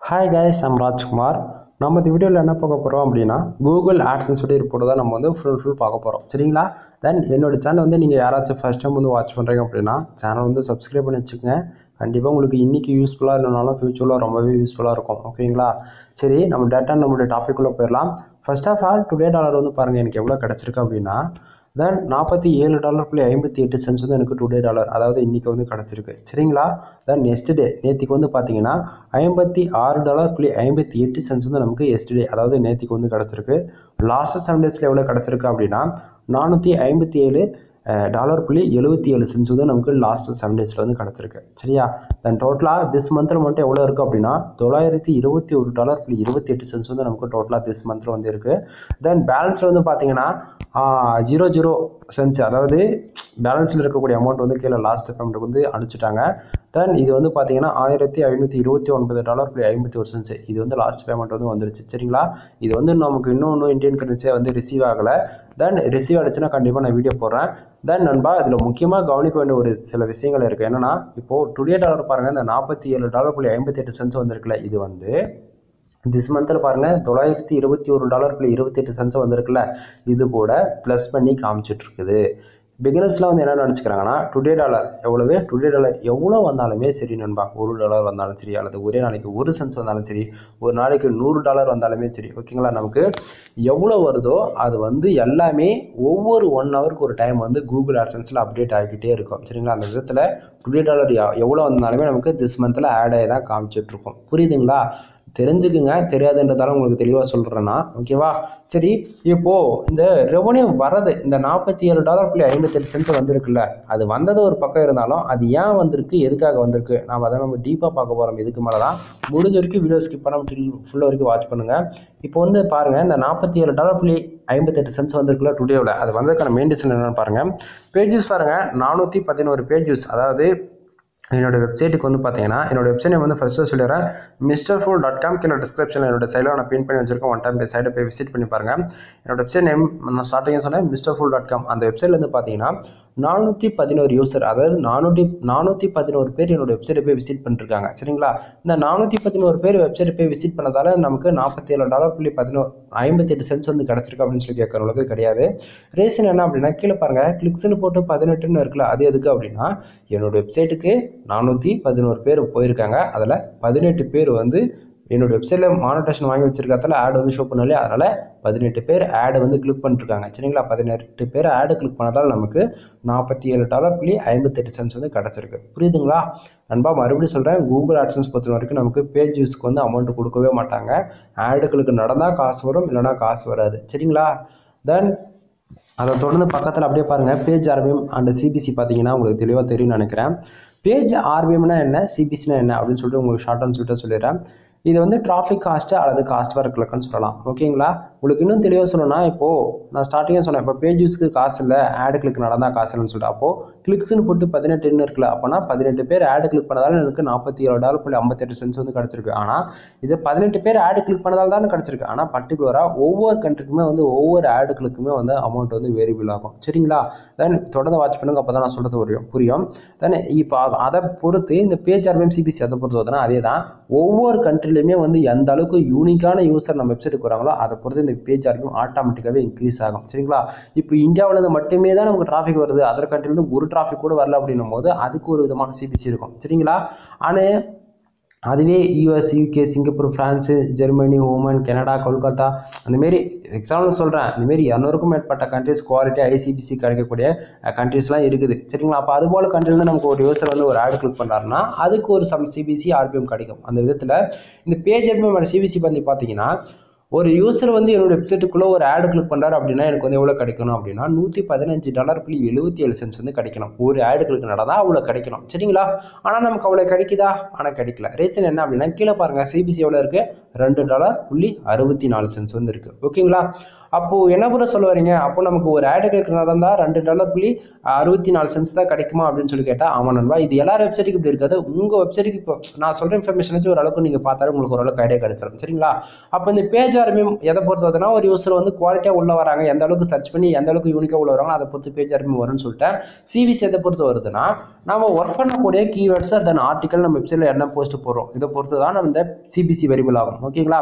hi guys I'm Rajkumar நம்ம இந்த வீடியோவில் என்ன பார்க்க போகிறோம் அப்படின்னா கூகுள் ஆட்சன்ஸ் பற்றி ரிப்போர்ட் தான் நம்ம வந்து ஃபுல் ஃபுல் பார்க்க போகிறோம் சரிங்களா தென் என்னோட சேனல் வந்து நீங்கள் யாராச்சும் ஃபஸ்ட் டைம் வந்து வாட்ச் பண்ணுறீங்க அப்படின்னா சேனல் வந்து சப்ஸ்கிரைப் பண்ணி வச்சுக்கோங்க கண்டிப்பாக உங்களுக்கு இன்றைக்கி யூஸ்ஃபுல்லாக இல்லைனாலும் ஃப்யூச்சரில் ரொம்பவே யூஸ்ஃபுல்லாக இருக்கும் ஓகேங்களா சரி நம்ம டேட்டா நம்மளுடைய டாபிக்குள்ளே போயிடலாம் first of all today dollar வந்து பாருங்கள் எனக்கு எவ்வளோ கிடச்சிருக்கு அப்படின்னா தென் நாற்பத்தி ஏழு டாலர் புள்ளி ஐம்பத்தி எட்டு சென்ஸ் வந்து எனக்கு டுடே டாலர் அதாவது இன்றைக்கி வந்து கிடச்சிருக்கு சரிங்களா தென் நெக்ஸ்ட் டே நேற்றுக்கு வந்து பார்த்தீங்கன்னா ஐம்பத்தி ஆறு டாலர் புள்ளி ஐம்பத்தி எட்டு சென்ஸ் வந்து நமக்கு எஸ்டே அதாவது நேற்றுக்கு வந்து கிடச்சிருக்கு லாஸ்ட் செவன் டேஸில் எவ்வளோ கிடச்சிருக்கு அப்படின்னா நானூற்றி ஐம்பத்தி ஏழு டாலர் புள்ளி எழுபத்தி ஏழு சென்ஸ் வந்து நமக்கு லாஸ்ட் செவன் டேஸில் வந்து கிடச்சிருக்கு சரியா தென் டோட்டலாக திஸ் மந்தில் மட்டும் எவ்வளோ இருக்குது அப்படின்னா தொள்ளாயிரத்தி இருபத்தி ஒரு டாலர் புள்ளி இருபத்தி எட்டு சென்ஸ் வந்து நமக்கு டோட்டலாக திஸ் மந்தில் வந்து இருக்குது தென் பேலன்ஸில் வந்து பார்த்தீங்கன்னா ஜீரோ ஜீரோ சென்ஸ் அதாவது பேலன்ஸில் இருக்கக்கூடிய அமௌண்ட் வந்து கீழே லாஸ்ட் பேமெண்ட்டுக்கு வந்து அனுப்பிச்சிட்டாங்க தென் இது வந்து பார்த்தீங்கன்னா ஆயிரத்தி ஐநூற்றி இருபத்தி ஒன்பது டாலர் புள்ளி ஐம்பத்தி ஒரு சென்ஸ் இது வந்து லாஸ்ட் பேமெண்ட் வந்து வந்துருச்சு சரிங்களா இது வந்து நமக்கு இன்னும் இன்னும் இந்தியன் கரன்சியாக வந்து ரிசீவ் ஆகலை தென் ரிசீவ் ஆகிடுச்சுன்னா கண்டிப்பாக நான் வீடியோ போடுறேன் தென் நண்பா இதில் முக்கியமாக கவனிக்க வேண்டிய ஒரு சில விஷயங்கள் இருக்குது என்னென்னா இப்போது டுடே டாலர் பாருங்கள் இந்த நாற்பத்தி ஏழு டாலர் புள்ளி ஐம்பத்தி எட்டு சென்ஸ் வந்திருக்குல்ல இது வந்து திஸ் மந்தில் பாருங்கள் தொள்ளாயிரத்தி இருபத்தி ஒரு டாலர் புள்ளி இருபத்தெட்டு சென்ஸ் வந்திருக்குல்ல இது கூட ப்ளஸ் பண்ணி காமிச்சிட்டு இருக்குது பிகினர்ஸ்லாம் வந்து என்ன நினச்சிக்கிறாங்கன்னா டுடே டாலர் எவ்வளவு டுடே டாலர் எவ்வளோ வந்தாலுமே சரி நண்பா ஒரு டாலர் வந்தாலும் சரி அல்லது ஒரே நாளைக்கு ஒரு சென்ஸ் வந்தாலும் சரி ஒரு நாளைக்கு நூறு டாலர் வந்தாலுமே சரி ஓகேங்களா நமக்கு எவ்வளோ வருதோ அது வந்து எல்லாமே ஒவ்வொரு ஒன் ஹவருக்கு ஒரு டைம் வந்து கூகுள் ஆட்சன்ஸில் அப்டேட் ஆகிக்கிட்டே இருக்கும் சரிங்களா அந்த விதத்தில் டுடே டாலர் எவ்வளோ வந்தாலுமே நமக்கு திஸ் மந்தில் ஆட் ஆகி தான் காமிச்சிட்ருக்கோம் புரியுதுங்களா தெரிஞ்சுக்குங்க தெரியாதுன்றதால உங்களுக்கு தெளிவாக சொல்கிறேன்னா ஓகேவா சரி இப்போது இந்த ரெவன்யூ வரது இந்த நாற்பத்தி ஏழு டாலர் புள்ளி ஐம்பத்தெட்டு சென்ஸ் வந்திருக்குல்ல அது வந்தது ஒரு பக்கம் இருந்தாலும் அது ஏன் வந்திருக்கு எதுக்காக வந்திருக்கு நாம் அதை நம்ம டீப்பாக பார்க்க போகிறோம் இதுக்கு மேலே தான் முடிஞ்ச வரைக்கும் வீடியோ ஸ்கிப் பண்ண ஃபுல்லாக வரைக்கும் வாட்ச் பண்ணுங்கள் இப்போ வந்து பாருங்கள் இந்த நாற்பத்தி ஏழு டாலர் புள்ளி ஐம்பத்தெட்டு சென்ஸ் வந்திருக்குல்ல டுடேவில் அது வந்ததுக்கான மெயின் டிசன் என்னென்னு பாருங்கள் பேஜஸ் பாருங்கள் நானூற்றி பதினோரு பேஜஸ் அதாவது என்னோட வெப்சைட்டுக்கு வந்து பார்த்தீங்கன்னா என்னோட வெப்சைட் வந்து ஃபஸ்ட்டு சொல்லிடுறேன் மிஸ்டர் ஃபுல் டாட் காம் கீழே டிஸ்கிரிப்ஷனில் என்னோட சைடில் நான் பின் பண்ணி வச்சிருக்கேன் ஒன் டைம் போய் சைடை போய் விசிட் பண்ணி பாருங்கள் என்னோட வெப்சைட் நேம் நான் ஸ்டார்டிங் சொன்னேன் மிஸ்டர் ஃபுல் டாட் காம் அந்த வெப்சைட்லேருந்து பார்த்தீங்கன்னா நானூற்றி பதினோரு யூசர் அதாவது நானூற்றி நானூற்றி பதினோரு பேர் என்னோட வெப்சைட்டை போய் விசிட் பண்ணிருக்காங்க சரிங்களா இந்த நானூற்றி பதினோரு பேர் வெப்சைட்டை போய் விசிட் பண்ணதால நமக்கு நாற்பத்தி ஏழு டாலர் புள்ளி பதினோரு ஐம்பத்தெட்டு சென்ஸ் வந்து கிடச்சிருக்கு அப்படின்னு சொல்லி கேட்குற அளவுக்கு கிடையாது ரீசன் என்ன அப்படின்னா கீழே பாருங்கள் கிளிக்ஸ்னு போட்டு பதினெட்டுன்னு இருக்குல்ல அது எதுக்கு அப்படின்னா என்னோட வெப்சைட்டுக்கு நானூற்றி பதினோரு பேர் போயிருக்காங்க அதில் பதினெட்டு பேர் வந்து என்னோட வெப்சைட்டில் மானிட்டேஷன் வாங்கி வச்சிருக்கிறதால ஆட் வந்து ஷோ பண்ணல அதனால் பதினெட்டு பேர் ஆடை வந்து கிளிக் பண்ணிருக்காங்க சரிங்களா பதினெட்டு பேர் ஆடு கிளிக் பண்ணதால் நமக்கு நாற்பத்தி ஏழு டாலர் புள்ளி ஐம்பத்தெட்டு சென்ஸ் வந்து கிடச்சிருக்கு புரியுதுங்களா நண்பா மறுபடியும் சொல்கிறேன் கூகுள் ஆட்சன்ஸ் பொறுத்த வரைக்கும் நமக்கு பேஜ் யூஸ்க்கு வந்து அமௌண்ட் கொடுக்கவே மாட்டாங்க ஆடுகளுக்கு நடந்தால் காசு வரும் இல்லைனா காசு வராது சரிங்களா தென் அதை தொடர்ந்து பக்கத்தில் அப்படியே பாருங்கள் பேஜ் ஆர்பிஎம் அண்ட் சிபிசி பார்த்தீங்கன்னா உங்களுக்கு தெளிவாக தெரியும்னு நினைக்கிறேன் பேஜ் ஆர்பிஎம்னா என்ன சிபிசினா என்ன அப்படின்னு சொல்லிட்டு உங்களுக்கு ஷார்ட் அண்ட் ஸ்வீட்டாக சொல்லிடுறேன் இது வந்து டிராஃபிக் காஸ்ட்டு அல்லது காஸ்ட் ஒர்க் கிளக்குன்னு சொல்லலாம் ஓகேங்களா உங்களுக்கு இன்னும் தெளிவாக சொல்லணும்னா இப்போது நான் ஸ்டார்டிங்காக சொன்னேன் இப்போ பேஜ் யூஸ்க்கு காசு இல்லை ஆடு கிளிக் நடந்தால் காசு இல்லைன்னு சொல்லிட்டு அப்போது கிளிக்ஸ்னு போட்டு பதினெட்டுன்னு இருக்குல்ல அப்போனா பதினெட்டு பேர் ஆடு கிளிக் பண்ணதால எனக்கு நாற்பத்தி ஏழு டாலர் புள்ளி ஐம்பத்தெட்டு சென்ஸ் வந்து கிடச்சிருக்கு ஆனால் இது பதினெட்டு பேர் ஆடு கிளிக் பண்ணதால் தான் கிடச்சிருக்கு ஆனால் பர்டிகுலராக ஒவ்வொரு கண்ட்ரிக்குமே வந்து ஒவ்வொரு ஆடு கிளிக்குமே வந்து அமௌண்ட் வந்து வேரியபிள் ஆகும் சரிங்களா தென் தொடர்ந்து வாட்ச் பண்ணுங்க அப்போ தான் நான் சொல்கிறது புரியும் புரியும் தென் இப்போ அதை பொறுத்து இந்த பேஜ் ஆர்பிஎம் சிபிசி அதை பொறுத்து பார்த்தோன்னா அதே தான் ஒவ்வொரு கண்ட்ரிலையுமே வந்து எந்த அளவுக்கு யூனிக்கான யூசர் நம்ம வெப்சைட்டுக்கு வராங்களோ அதை பொறுத்து இந்த பேஜ் ஆர்பிஎம் ஆட்டோமேட்டிக்காகவே இன்க்ரீஸ் ஆகும் சரிங்களா இப்போ இந்தியாவிலேருந்து மட்டுமே தான் நமக்கு டிராஃபிக் வருது அதர் கண்ட்ரிலேருந்து ஒரு டிராஃபிக் கூட வரல அப்படின்னும் போது அதுக்கு ஒரு விதமான சிபிசி இருக்கும் சரிங்களா ஆனால் அதுவே US UK Singapore France Germany Oman Canada Kolkata அந்தமாரி எக்ஸாம்பிள் சொல்கிறேன் இந்தமாரி இரநூறுக்கும் மேற்பட்ட கண்ட்ரிஸ் குவாலிட்டி ஐசிபிசி கிடைக்கக்கூடிய கண்ட்ரிஸ்லாம் இருக்குது சரிங்களா அப்போ அது போல் கண்ட்ரிலேருந்து நமக்கு ஒரு யூசர் வந்து ஒரு ஆடு கிளிக் பண்ணுறாருன்னா அதுக்கு ஒரு சம் சிபிசி ஆர்பிஎம் கிடைக்கும் அந்த விதத்தில் இந்த பேஜ் ஆர்பிஎம் சிபிசி பண்ணி பார்த்தீங்கன்னா ஒரு யூசர் வந்து என்னோட வெப்சைட்டுக்குள்ளே ஒரு ஆடு கிளிக் பண்ணுறாரு அப்படின்னா எனக்கு வந்து எவ்வளோ கிடைக்கணும் அப்படின்னா நூற்றி பதினஞ்சு டாலர் புள்ளி எழுபத்தி ஏழு சென்ஸ் வந்து கிடைக்கணும் ஒரு ஆடு கிளிக் நடந்தால் அவ்வளோ கிடைக்கணும் சரிங்களா ஆனால் நமக்கு அவ்வளோ கிடைக்குதா ஆனால் கிடைக்கல ரீசன் என்ன அப்படின்னா கீழே பாருங்கள் சிபிசி எவ்வளோ இருக்குது ரெண்டு டாலர் புள்ளி அறுபத்தி நாலு சென்ஸ் வந்து இருக்குது ஓகேங்களா அப்போது என்ன கூட சொல்ல வரீங்க அப்போ நமக்கு ஒரு ஆடு கிளிக் நடந்தால் ரெண்டு டாலர் புள்ளி அறுபத்தி நாலு சென்ஸ் தான் கிடைக்குமா அப்படின்னு சொல்லி கேட்டால் ஆமாம் நண்பா இது எல்லா வெப்சைட்டுக்கு இப்படி இருக்காது உங்கள் வெப்சைட்டுக்கு இப்போ நான் சொல்கிற இன்ஃபர்மேஷன் வச்சு ஓரளவுக்கு நீங்கள் பார்த்தாலும் உங்களுக்கு ஓரளவுக்கு ஐடியா கிடைச்சிடும் சரிங்களா அப்போ இந்த பேஜ் ஆர்பிஎம் எதை பொறுத்து வருதுன்னா ஒரு யூஸர் வந்து குவாலிட்டியாக உள்ள வராங்க எந்த அளவுக்கு சர்ச் பண்ணி எந்த அளவுக்கு யூனிக்காக உள்ள வராங்களோ அதை பொறுத்து பேஜ் ஆர்பிஎம் வரும்னு சொல்லிட்டேன் சிவிசி எதை பொறுத்து வருதுன்னா நம்ம ஒர்க் பண்ணக்கூடிய கீவேர்ட்ஸ் தென் ஆர்டிக்கல் நம்ம வெப்சைட்டில் என்ன போஸ்ட் போடுறோம் இதை பொறுத்து தான் நம்ம இந்த சிபிசி வெரிபிள் ஆகும் ஓகேங்களா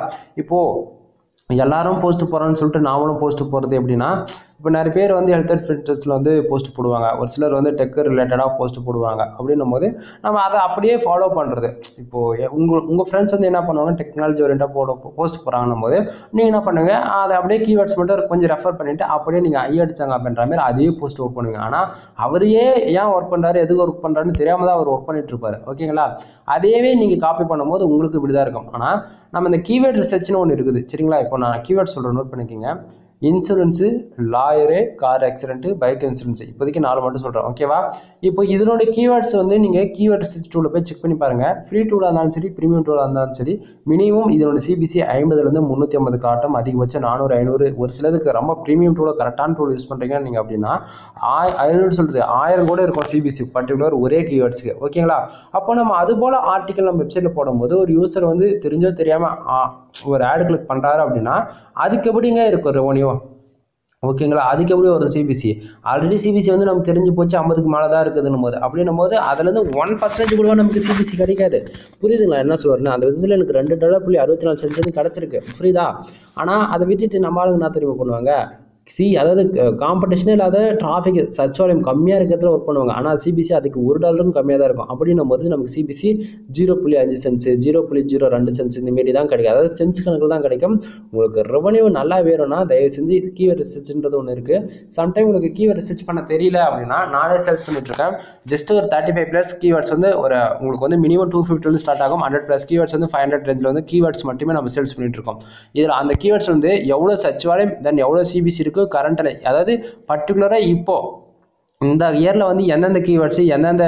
இப்போது எல்லாரும் போஸ்ட் போகிறோன்னு சொல்லிட்டு நாமளும் போஸ்ட் போகிறது எப்படின்னா இப்போ நிறைய பேர் வந்து ஹெல்த் அண்ட் ஃபிட்னஸில் வந்து போஸ்ட் போடுவாங்க ஒரு சிலர் வந்து டெக் ரிலேட்டடாக போஸ்ட் போடுவாங்க அப்படின்னும் போது நம்ம அதை அப்படியே ஃபாலோ பண்ணுறது இப்போது உங்கள் உங்கள் ஃப்ரெண்ட்ஸ் வந்து என்ன பண்ணுவாங்க டெக்னாலஜி ஓரியண்டாக போட போஸ்ட் போகிறாங்கன்னும் போது நீங்கள் என்ன பண்ணுங்க அதை அப்படியே கீவேர்ட்ஸ் மட்டும் கொஞ்சம் ரெஃபர் பண்ணிவிட்டு அப்படியே நீங்கள் ஐ அடிச்சாங்க அப்படின்ற மாதிரி அதே போஸ்ட் ஒர்க் பண்ணுவீங்க ஆனால் அவரையே ஏன் ஒர்க் பண்ணுறாரு எதுக்கு ஒர்க் பண்ணுறாருன்னு தெரியாமல் தான் அவர் ஒர்க் பண்ணிட்டு இருப்பாரு ஓகேங்களா அதையவே நீங்கள் காப்பி பண்ணும்போது உங்களுக்கு இப்படி தான் இருக்கும் ஆனால் நம்ம இந்த கீவேர்ட் ரிசர்ச்னு ஒன்று இருக்குது சரிங்களா இப்போ நான் கீவேர்ட் சொல்கிறேன் நோட் பண்ணிக்கோங்க insurance lawyer car accident bike insurance இப்போதைக்கு நாலு மட்டும் சொல்கிறேன் ஓகேவா இப்போ இதனுடைய கீவேர்ட்ஸ் வந்து நீங்கள் கீவேர்ட் ரிசர்ச் டூலில் போய் செக் பண்ணி பாருங்கள் ஃப்ரீ டூலாக இருந்தாலும் சரி ப்ரீமியம் டூலாக இருந்தாலும் சரி மினிமம் இதனோட சிபிசி ஐம்பதுலேருந்து முந்நூற்றி ஐம்பது காட்டும் அதிகபட்சம் நானூறு ஐநூறு ஒரு சிலதுக்கு ரொம்ப ப்ரீமியம் டூலை கரெக்டான டூல் யூஸ் பண்ணுறீங்க நீங்கள் அப்படின்னா ஆய் ஐநூறு சொல்கிறது ஆயிரம் கூட இருக்கும் சிபிசி பர்டிகுலர் ஒரே கீவேர்ட்ஸுக்கு ஓகேங்களா அப்போ நம்ம அது போல் ஆர்டிக்கல் நம்ம வெப்சைட்டில் போடும்போது ஒரு யூசர் வந்து தெரிஞ்சோ தெரியாமல் ஒரு ஆடு கிளிக் பண்ணுறாரு அப்படின்னா அதுக்கு எப்படிங்க இருக்கும் ரெவன்யூ ஓகேங்களா அதுக்கு எப்படி ஒரு சிபிசி ஆல்ரெடி சிபிசி வந்து நமக்கு தெரிஞ்சு போச்சு ஐம்பதுக்கு மேலே தான் இருக்குதுன்னும் போது அப்படின்னும் போது அதுலேருந்து ஒன் பர்சன்டேஜ் கூட நமக்கு சிபிசி கிடைக்காது புரியுதுங்களா என்ன சொல்கிறேன்னு அந்த விதத்தில் எனக்கு ரெண்டு டாலர் புள்ளி அறுபத்தி நாலு சென்ட் வந்து கிடச்சிருக்கு புரியுதா ஆனால் அதை விட்டுட்டு நம்ம ஆளுங்க என்ன தெரியுமா பண்ணுவாங்க சி அதாவது காம்படிஷனே இல்லாத டிராஃபிக் சர்ச் வால்யூம் கம்மியாக இருக்கிறதுல ஒர்க் பண்ணுவாங்க ஆனால் சிபிசி அதுக்கு ஒரு டாலரும் கம்மியாக தான் இருக்கும் அப்படின்னும் போது நமக்கு சிபிசி ஜீரோ புள்ளி அஞ்சு சென்ஸ் ஜீரோ புள்ளி ஜீரோ ரெண்டு சென்ஸ் இந்த மாரி தான் கிடைக்கும் அதாவது சென்ஸ் கணக்கில் தான் கிடைக்கும் உங்களுக்கு ரெவன்யூ நல்லா வேணும்னா தயவு செஞ்சு இது கீவேர்ட் ரிசர்ச்ன்றது ஒன்று இருக்குது சம்டைம் உங்களுக்கு கீவேர்ட் ரிசர்ச் பண்ண தெரியல அப்படின்னா நானே சேல்ஸ் பண்ணிட்டு இருக்கேன் ஜஸ்ட் ஒரு தேர்ட்டி ஃபைவ் ப்ளஸ் கீவேர்ட்ஸ் வந்து ஒரு உங்களுக்கு வந்து மினிமம் டூ ஃபிஃப்டிலேருந்து ஸ்டார்ட் ஆகும் ஹண்ட்ரட் ப்ளஸ் கீவேர்ட்ஸ் வந்து ஃபைவ் ஹண்ட்ரட் ரேஞ்சில் வந்து கீவேர்ட்ஸ் மட்டுமே நம்ம சேல்ஸ் பண்ணிட்டு இருக்கோம் இதில் அந்த கீவேர்ட்ஸ் வந்து எவ்வளோ சர்ச் வால்யூம் தென் எவ்வளோ சிபிசி இருக்குது கரண்ட்டில் அதாவது பர்டிகுலராக இப்போ இந்த இயரில் வந்து எந்தெந்த கீவேர்ட்ஸ் எந்தெந்த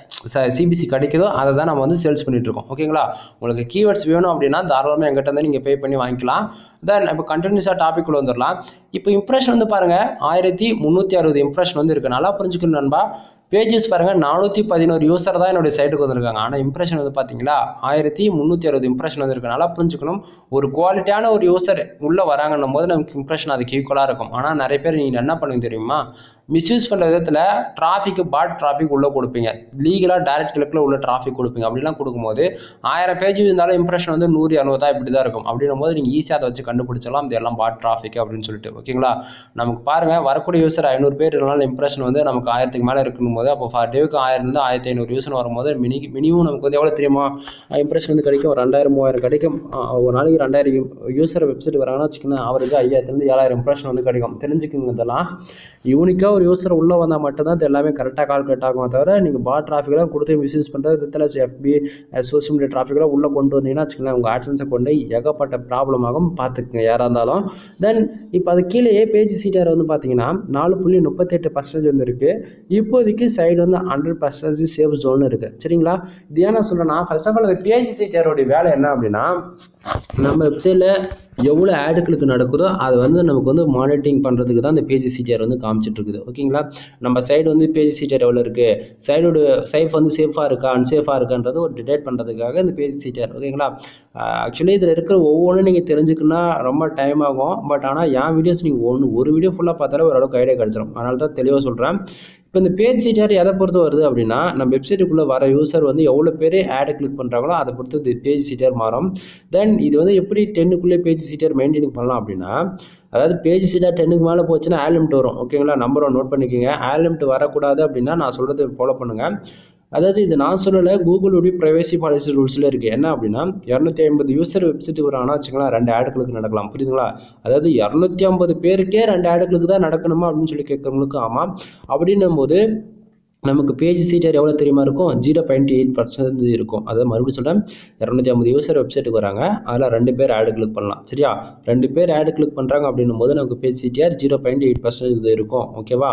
சிபிசி கிடைக்குதோ அதை தான் நம்ம வந்து சேல்ஸ் பண்ணிட்டு இருக்கோம் ஓகேங்களா உங்களுக்கு கீவேர்ட்ஸ் வேணும் அப்படின்னா தாராளமாக எங்கிட்ட வந்து நீங்கள் பே பண்ணி வாங்கிக்கலாம் தென் இப்போ கண்டினியூஸாக டாபிக் உள்ள வந்துடலாம் இப்போ இம்ப்ரெஷன் வந்து பாருங்கள் ஆயிரத்தி முந்நூற்றி அறுபது இம்ப்ரெஷன் வந்து இருக்குது நல்லா புரிஞ்சுக்கணும் நண்பா பேஜஸ் பாருங்கள் நானூற்றி பதினோரு யூசர் தான் என்னுடைய சைட்டுக்கு வந்திருக்காங்க ஆனால் இம்ப்ரெஷன் வந்து பார்த்தீங்களா ஆயிரத்தி முந்நூற்றி அறுபது இம்ப்ரெஷன் வந்திருக்கு நல்லா புரிஞ்சுக்கணும் ஒரு குவாலிட்டியான ஒரு யூசர் உள்ளே வராங்கன்னும் போது நமக்கு இம்ப்ரெஷன் அதுக்கு ஈக்குவலாக இருக்கும் ஆனால் நிறைய பேர் நீங்கள் என்ன பண்ணுங்க தெரியுமா மிஸ்யூஸ் பண்ணுற விதத்தில் டிராஃபிக் பாட் டிராஃபிக் உள்ளே கொடுப்பீங்க லீகலாக டைரக்ட் கிளிக்கில் உள்ள டிராஃபிக் கொடுப்பீங்க அப்படிலாம் கொடுக்கும்போது ஆயிரம் பேஜ் இருந்தாலும் இம்ப்ரெஷன் வந்து நூறு இரநூறு தான் இப்படி தான் இருக்கும் அப்படின்னும் போது நீங்கள் ஈஸியாக அதை வச்சு கண்டுபிடிச்சலாம் இது எல்லாம் பாட் டிராஃபிக் அப்படின்னு சொல்லிட்டு ஓகேங்களா நமக்கு பாருங்கள் வரக்கூடிய யூசர் ஐநூறு பேர் இருந்தாலும் இம்ப்ரெஷன் வந்து நமக்கு ஆயிரத்துக்கு மேலே இருக்கணும் போது அப்போ ஃபார் டேவுக்கு ஆயிரம் இருந்து ஆயிரத்தி ஐநூறு யூசர் வரும்போது மினி மினிமம் நமக்கு வந்து எவ்வளோ தெரியுமா இம்ப்ரெஷன் வந்து கிடைக்கும் ஒரு ரெண்டாயிரம் மூவாயிரம் கிடைக்கும் அஹ் ஒரு நாளைக்கு ரெண்டாயிரம் யூசர் வெப்சைட் வராங்கன்னா வச்சுக்கோங்க ஆவரேஜாக ஐயாயிரத்துலேருந்து ஏழாயிரம் இம்ப்ரெஷன் வந்து கிடைக்கும் தெரிஞ்சுக்குங்க இதெல்லாம் யூனிக்காக ஒரு யூசர் உள்ளே வந்தால் மட்டும்தான் இது எல்லாமே கரெக்டாக கால்குலேட் ஆகும் தவிர நீங்கள் பாட் டிராஃபிக்லாம் கொடுத்து மிஸ்யூஸ் பண்ணுறது வித்தில் எஃபி சோஷியல் மீடியா டிராஃபிக்லாம் உள்ளே கொண்டு வந்தீங்கன்னா வச்சுக்கோங்களேன் உங்கள் ஆட்சன்ஸை கொண்டு ஏகப்பட்ட ப்ராப்ளம் ஆகும் பார்த்துக்குங்க யாராக இருந்தாலும் தென் இப்போ அது கீழேயே பேஜ் சீட்டர் வந்து பார்த்தீங்கன்னா நாலு புள்ளி முப்பத்தெட்டு பர்சன்டேஜ் வந்து இருக்குது இப்போதைக்கு சைடு வந்து ஹண்ட்ரட் பர்சன்டேஜ் சேஃப் ஜோன் இருக்குது சரிங்களா இது ஏன் நான் சொல்கிறேன்னா ஃபர்ஸ்ட் ஆஃப் ஆல் அந்த பேஜ் சீட்டரோடைய வேலை என்ன அப்படின்னா நம்ம வெப்சைட்டில் எவ்வளோ ஆடுகளுக்கு நடக்குதோ அதை வந்து நமக்கு வந்து மானிட்டரிங் பண்ணுறதுக்கு தான் இந்த பேஜ் சீட்டர் வந்து காமிச்சிட்டு இருக்குது ஓகேங்களா நம்ம சைடு வந்து பேஜ் சீட்டர் எவ்வளோ இருக்குது சைடோட சைஃப் வந்து சேஃபாக இருக்கா அன்சேஃபாக இருக்கான்றது ஒரு டிடெக்ட் பண்ணுறதுக்காக இந்த பேஜ் சீட்டர் ஓகேங்களா ஆக்சுவலி இதில் இருக்கிற ஒவ்வொன்றும் நீங்கள் தெரிஞ்சுக்கணும்னா ரொம்ப டைம் ஆகும் பட் ஆனால் என் வீடியோஸ் நீங்கள் ஒன்று ஒரு வீடியோ ஃபுல்லாக பார்த்தாலே ஓரளவுக்கு ஐடியா கிடச்சிரும் அதனால தான் தெளிவாக சொல்கிறேன் இப்போ இந்த பேஜ் சீட்டர் எதை பொறுத்து வருது அப்படின்னா நம்ம வெப்சைட்டுக்குள்ளே வர யூசர் வந்து எவ்வளோ பேர் ஆடை கிளிக் பண்ணுறாங்களோ அதை பொறுத்து இந்த பேஜ் சீட்டர் மாறும் தென் இது வந்து எப்படி டென்னுக்குள்ளே பேஜ் சீட்டர் மெயின்டைன் பண்ணலாம் அப்படின்னா அதாவது பேஜ் சீட்டாக டென்னுக்கு மேலே போச்சுன்னா ஆலிமிட் வரும் ஓகேங்களா நம்பர் ஒன் நோட் பண்ணிக்கோங்க ஆலிமிட் வரக்கூடாது அப்படின்னா நான் சொல்கிறது ஃபாலோ பண்ணுங்கள் அதாவது இது நான் சொல்லலை கூகுளுடைய ப்ரைவசி பாலிசி ரூல்ஸில் இருக்குது என்ன அப்படின்னா இரநூத்தி ஐம்பது யூசர் வெப்சைட்டுக்கு வராங்கன்னா வச்சுக்கலாம் ரெண்டு ஆடுகளுக்கு நடக்கலாம் புரியுதுங்களா அதாவது இரநூத்தி ஐம்பது பேருக்கே ரெண்டு ஆடுகளுக்கு தான் நடக்கணுமா அப்படின்னு சொல்லி கேட்குறவங்களுக்கு ஆமாம் அப்படின்னும் போது நமக்கு பேஜ் சீட்டர் எவ்வளோ தெரியுமா இருக்கும் ஜீரோ பாயிண்ட் எயிட் பர்சன்ட் இருக்கும் அதாவது மறுபடியும் சொல்கிறேன் இரநூத்தி ஐம்பது யூசர் வெப்சைட்டுக்கு வராங்க அதில் ரெண்டு பேர் ஆடு கிளிக் பண்ணலாம் சரியா ரெண்டு பேர் ஆடு கிளிக் பண்ணுறாங்க அப்படின்னும் போது நமக்கு page CTR zero point eight percent இது இருக்கும் ஓகேவா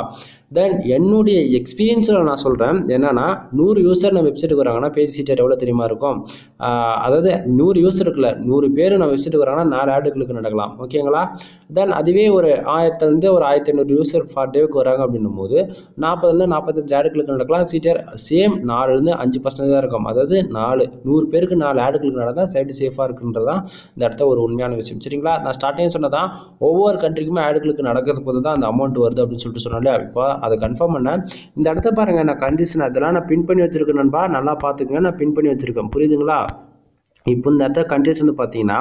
தென் என்னுடைய எக்ஸ்பீரியன்ஸில் நான் சொல்கிறேன் என்னன்னா நூறு யூசர் நம்ம வெப்சைட்டுக்கு வராங்கன்னா பேஜ் சீட்டர் எவ்வளோ தெரியுமா இருக்கும் ஆஹ் அதாவது நூறு யூசர் இருக்குல்ல நூறு பேர் நம்ம வெப்சைட்டுக்கு வராங்கன்னா நாலு ஆடுகளுக்கு நடக்கலாம் ஓகேங்களா தென் அதுவே ஒரு ஆயிரத்துலேருந்து ஒரு ஆயிரத்தி ஐநூறு யூசர் ஃபார் டேவுக்கு வராங்க அப்படின்னும் போது நாற்பதுலேருந்து நாற்பத்தஞ்சு ஆடுகளுக்கு நடக்கலாம் சீட்டர் சேம் நாலுலேருந்து அஞ்சு பர்சன்ட் தான் இருக்கும் அதாவது நாலு நூறு பேருக்கு நாலு ஆடுகளுக்கு நடந்தால் சைடு சேஃபாக இருக்குன்றது தான் இந்த இடத்த ஒரு உண்மையான விஷயம் சரிங்களா நான் ஸ்டார்டிங் சொன்னதான் ஒவ்வொரு கண்ட்ரிக்குமே ஆடுகளுக்கு நடக்கிறது போது தான் அந்த அமௌண்ட் வருது அப்படின்னு சொல்லிட்டு சொன்னாலே இப்போ அதை கன்ஃபார்ம் பண்ணேன் இந்த இடத்த பாருங்க நான் கண்டிஷன் அதெல்லாம் நான் பின் பண்ணி வச்சிருக்கேன் நண்பா நல்லா பார்த்துக்கங்க நான் பின் பண்ணி வச்சிருக்கேன் புரியுதுங்களா இப்போ இந்த இடத்த கண்ட்ரிஸ் வந்து பார்த்தீங்கன்னா